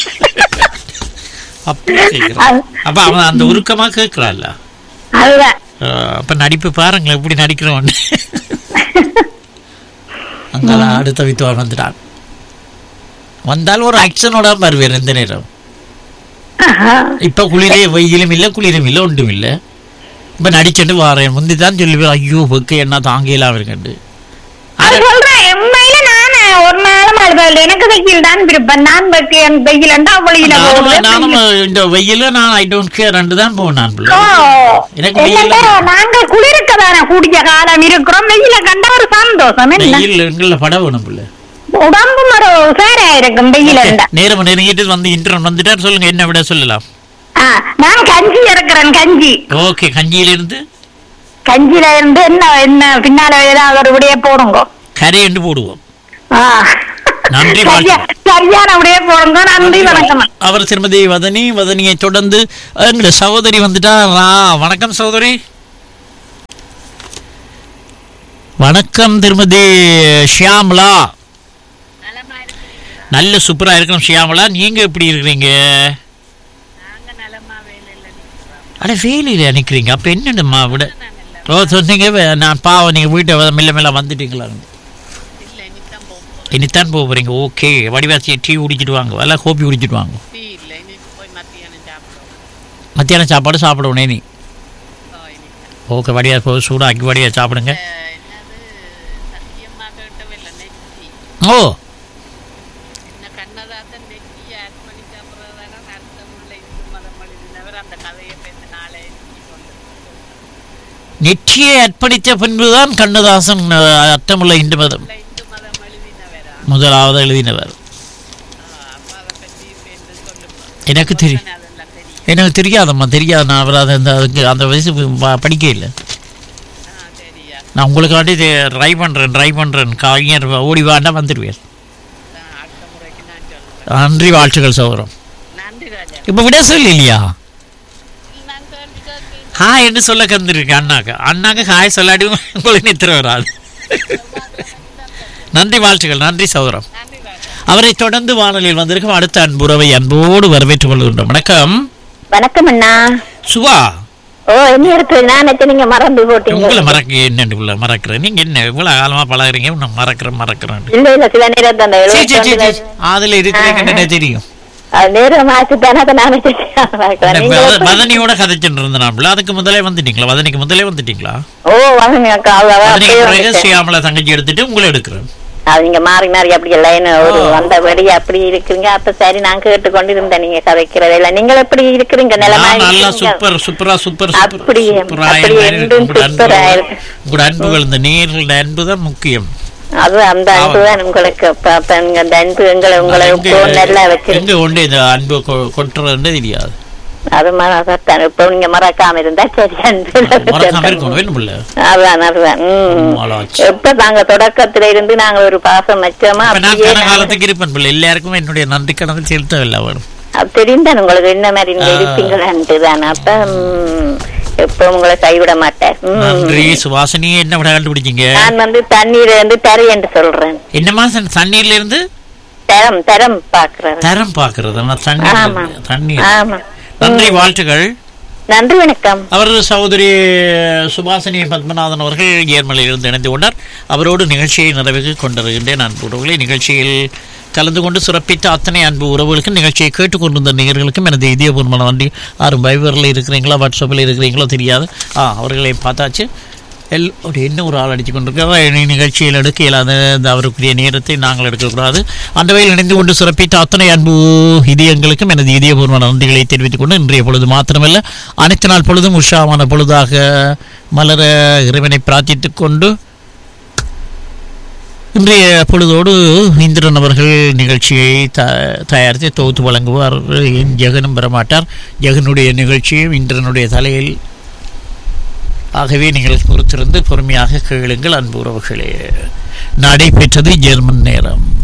[SPEAKER 1] அப்படி கேட்கிறான். அப்ப அவன் அந்த உருக்கமா கேட்கிறான்ல
[SPEAKER 10] அதுதான்
[SPEAKER 1] ஆஹ் அப்ப நடிப்பு பாருங்களேன் எப்படி நடிக்கிறோம் அங்கெல்லாம் அடுத்த வித்துவான் வந்துட்டான் வந்தால் ஒரு ஆக்ஷனோட வருவார் எந்த நேரம் இப்ப குளிரே வெயிலும் இல்ல குளிரும் இல்ல ஒன்றும் இல்ல இப்ப நடிச்சுட்டு வாரேன் முந்தி தான் சொல்லுவேன் ஐயோ வெக்க என்ன தாங்கலாம் இருக்கண்டு
[SPEAKER 10] அது சொல்றேன் உண்மையில நானு ஒரு நாளும் அழுதல் எனக்கு வெயில் தான் விருப்பம் நான் வெக்கையன் வெயில் என்றா வெளியில
[SPEAKER 1] நானும்
[SPEAKER 10] போவேன்.
[SPEAKER 1] நானும் இந்த வெயில நான் ஐ டோன்ட் கேர் ரெண்டு தான் போவேன் நான் பிள்ளை.
[SPEAKER 10] ஓ,
[SPEAKER 1] எனக்கு
[SPEAKER 10] என்னண்டா,
[SPEAKER 1] வெயில்
[SPEAKER 10] நாங்கள் குளிர்க்க தானே கூடிய காலம் இருக்கிறோம் வெயில கண்ட ஒரு சந்தோஷம் என்ன
[SPEAKER 1] வெயில் எங்கள பட வேணும் பிள்ளை
[SPEAKER 10] உடம்பு ஒரு உசாரா இருக்கும் வெயில் இருந்தா
[SPEAKER 1] நேரம் நெருங்கிட்டு வந்து இன்டர்ன் வந்துட்டார் சொல்லுங்க என்ன விட சொல்லலாம்
[SPEAKER 10] ஆ, நான் கஞ்சி இருக்கிறேன் கஞ்சி
[SPEAKER 1] ஓகே கஞ்சியில இருந்து
[SPEAKER 10] கஞ்சில இருந்து என்ன என்ன பின்னால ஏதாவது ஒரு விடைய போடுங்க
[SPEAKER 1] கரை என்று போடுவோம்
[SPEAKER 10] ஆ.
[SPEAKER 1] நன்றி
[SPEAKER 10] சரியா- சரியான விடைய போடுங்க நன்றி வணக்கம்
[SPEAKER 1] அவர் திருமதி வதனி வதனியை தொடர்ந்து எங்களுடைய சகோதரி வந்துட்டா ரா வணக்கம் சகோதரி வணக்கம் திருமதி ஷியாமலா நல்ல சூப்பரா இருக்கணும் ஷியாமலா நீங்க எப்படி இருக்கிறீங்க அட வேலையில நிக்கிறீங்க அப்ப என்னடுமா விட ஓ சொன்னீங்க வே- நான் பாவம் நீங்க வீட்டை வ- மெல்ல மெல்ல வந்துட்டீங்களா இனித்தான் போக போறீங்க ஓகே வடிவாச்சி டீ குடிச்சிட்டு வாங்க எல்லாம் கோப்பி குடிச்சிட்டு வாங்க மத்தியானம் சாப்பாடு சாப்பிடணும் நீ ஓகே வடியா போ சூடாக்கி வடியா சாப்பிடுங்க ஓ நெற்றியை அர்ப்பணித்த பின்புதான் கண்ணதாசன் அஹ், அர்த்தமுள்ள இந்து மதம் முதலாவது எழுதினவர் எனக்கு தெரியும் எனக்கு தெரியாதம்மா தெரியாது நான் அவர் அதை அந்த அதுக்கு அந்த வயசு ப- படிக்க இல்லை நான் உங்களுக்காண்டி ட்ரை பண்ணுறேன் ட்ரை பண்ணுறேன் கவிஞர் ஓடி வாண்டா வந்துடுவேன் நன்றி வாழ்த்துக்கள் சௌரம் இப்போ விட சொல்லி இல்லையா ஹாய் என்று சொல்ல கந்திருக்கு அண்ணாக்கு அண்ணாக்கு ஹாய் சொல்லாடி உங்களுக்கு நித்திர வராது நன்றி வாழ்த்துக்கள் நன்றி சௌரம் அவரை தொடர்ந்து வானொலியில் வந்திருக்கும் அடுத்த அன்புறவை அன்போடு வரவேற்றுக் கொள்கின்றோம் வணக்கம்
[SPEAKER 10] வணக்கம் அண்ணா
[SPEAKER 1] சுவா
[SPEAKER 10] ஓ என்ன இருக்கு நான் நினைச்சேன் நீங்க மறந்து போட்டீங்க
[SPEAKER 1] உங்களை மறக்க என்னண்டு உள்ள மறக்கிறேன் நீங்க என்ன இவ்வளவு காலமா பழகுறீங்க நான் மறக்கிறேன் மறக்கிறேன்
[SPEAKER 10] இல்ல இல்ல சில நேரத்து அந்த
[SPEAKER 1] சீ, சீ, சீ,
[SPEAKER 10] எழுபத்தி
[SPEAKER 1] சீ. அதுல இருக்கிறீங்க என்ன தெரியும்
[SPEAKER 10] அது நேரம் ஆச்சு தானே அதை நான் நினைச்சேன் நீங்க
[SPEAKER 1] மத-
[SPEAKER 10] எப்படி-
[SPEAKER 1] மதனியோட கதைச்சுட்டு இருந்தேன் அதுக்கு முதலே வந்துட்டீங்களா வதனிக்கு முதலே வந்துட்டீங்களா
[SPEAKER 10] ஓ வாங்க அக்கா அவ- அவ
[SPEAKER 1] வதனிக்கு
[SPEAKER 10] அப்பயே
[SPEAKER 1] பிறகு
[SPEAKER 10] வந்துட்டேன்.
[SPEAKER 1] ஸ்ரீயாமலா தங்கச்சி எடுத்துட்டு உங்களை எடுக்கிறேன்
[SPEAKER 10] அது நீங்க மாறி மாறி அப்படி லைன் ஒரு வந்தபடி அப்படி இருக்கிறீங்க அப்ப சரி நான் கேட்டு கொண்டிருந்தேன் நீங்க கதைக்கிறது இல்ல நீங்க எப்படி இருக்கிறீங்க நிலைமை
[SPEAKER 1] நான் நல்லா சூப்பர் சூப்பரா சூப்பர் சூப்பர்
[SPEAKER 10] அப்படி
[SPEAKER 1] சூப்பரா
[SPEAKER 10] அப்படி
[SPEAKER 1] இருக்கேன்.
[SPEAKER 10] என்றும்
[SPEAKER 1] உங்களோட அன்பு
[SPEAKER 10] சூப்பரா இருக்கு
[SPEAKER 1] உங்களோட அன்புகள் இந்த நேர்களோட அன்பு தான் முக்கியம்
[SPEAKER 10] அது அந்த அன்பு தான் உங்களுக்கு அப்ப அப்ப நீங்க அந்த அன்பு எங்களை உங்களை
[SPEAKER 1] எங்க-
[SPEAKER 10] இப்போ நல்லா வச்சிருக்கு
[SPEAKER 1] எங்க கொண்டு இந்த அன்பு கொ- கொட்டுறதுன்னு தெரியாது
[SPEAKER 10] அது மறத்தான் இப்போ நீங்க மறக்காம இருந்தா சரி அன்பு
[SPEAKER 1] மறக்காம இருக்கணும் வேணும் இல்ல
[SPEAKER 10] அதுதான் அதுதான் உம்.
[SPEAKER 1] ஆளாச்சு.
[SPEAKER 10] எப்ப நாங்க தொடக்கத்துல இருந்து நாங்க ஒரு பாசம் வச்சோமா
[SPEAKER 1] இப்ப நான்
[SPEAKER 10] அப்படியே
[SPEAKER 1] கன
[SPEAKER 10] நாங்க-
[SPEAKER 1] காலத்துக்கு இருப்பேன் பிள்ளை எல்லாருக்கும் என்னுடைய நன்றி கணக்கு செலுத்தவில்லை வேணும்
[SPEAKER 10] அது தெரிந்தான் உங்களுக்கு என்ன மாதிரி நீங்க
[SPEAKER 1] ஆ.
[SPEAKER 10] இருப்பீங்களான்ட்டு தான் அப்ப உம், எப்ப உங்களை கைவிட மாட்டேன் உம்.
[SPEAKER 1] நன்றி சுவாசினி என்ன விட கண்டுபிடிச்சீங்க
[SPEAKER 10] நான் வந்து தண்ணீர் வந்து தரை என்று சொல்றேன்
[SPEAKER 1] என்னமா சன்- தண்ணீர்ல இருந்து
[SPEAKER 10] தரம் தரம் பாக்குறேன்
[SPEAKER 1] தரம் பாக்குறது நான் தண்ணீர்
[SPEAKER 10] ஆமா.
[SPEAKER 1] தண்ணீர்
[SPEAKER 10] ஆமா
[SPEAKER 1] நன்றி வாழ்த்துக்கள்
[SPEAKER 10] நன்றி வணக்கம்
[SPEAKER 1] அவர் சகோதரி சுபாசினி பத்மநாதன் அவர்கள் ஏர்மலையில் இருந்து இணைந்து கொண்டார் அவரோடு நிகழ்ச்சியை நிறைவேற்றி கொண்டிருக்கின்றேன் நான் உறவுகளை நிகழ்ச்சியில் கலந்து கொண்டு சிறப்பித்த அத்தனை அன்பு உறவுகளுக்கும் நிகழ்ச்சியை கேட்டுக்கொண்டிருந்த நேயர்களுக்கும் எனது இதயபூர்வமான நன்றி யாரும் பைபரில் இருக்கிறீங்களா வாட்ஸ்அப்பில் இருக்கிறீங்களோ தெரியாது ஆ அவர்களை பார்த்தாச்சு எல் ஒரு என்ன ஒரு ஆள் அடித்து கொண்டிருக்கிறார் நிகழ்ச்சியில் எடுக்க இயலாத இந்த அவருக்குரிய நேரத்தை நாங்கள் எடுக்கக்கூடாது அந்த வகையில் இணைந்து கொண்டு சிறப்பித்த அத்தனை அன்பு இதயங்களுக்கும் எனது இதயபூர்வமான நன்றிகளை தெரிவித்துக் கொண்டு இன்றைய பொழுது மாத்திரமல்ல அனைத்து நாள் பொழுதும் உஷாவான பொழுதாக மலர இறைவனை பிரார்த்தித்துக் கொண்டு இன்றைய பொழுதோடு இந்திரன் அவர்கள் நிகழ்ச்சியை த தயாரித்து தொகுத்து வழங்குவார் என் ஜெகனும் பெறமாட்டார் ஜெகனுடைய நிகழ்ச்சியும் இந்திரனுடைய தலையில் ஆகவே நீங்கள் பொறுத்திருந்து பொறுமையாக கேளுங்கள் அன்பு உறவுகளே நடைபெற்றது ஜெர்மன் நேரம்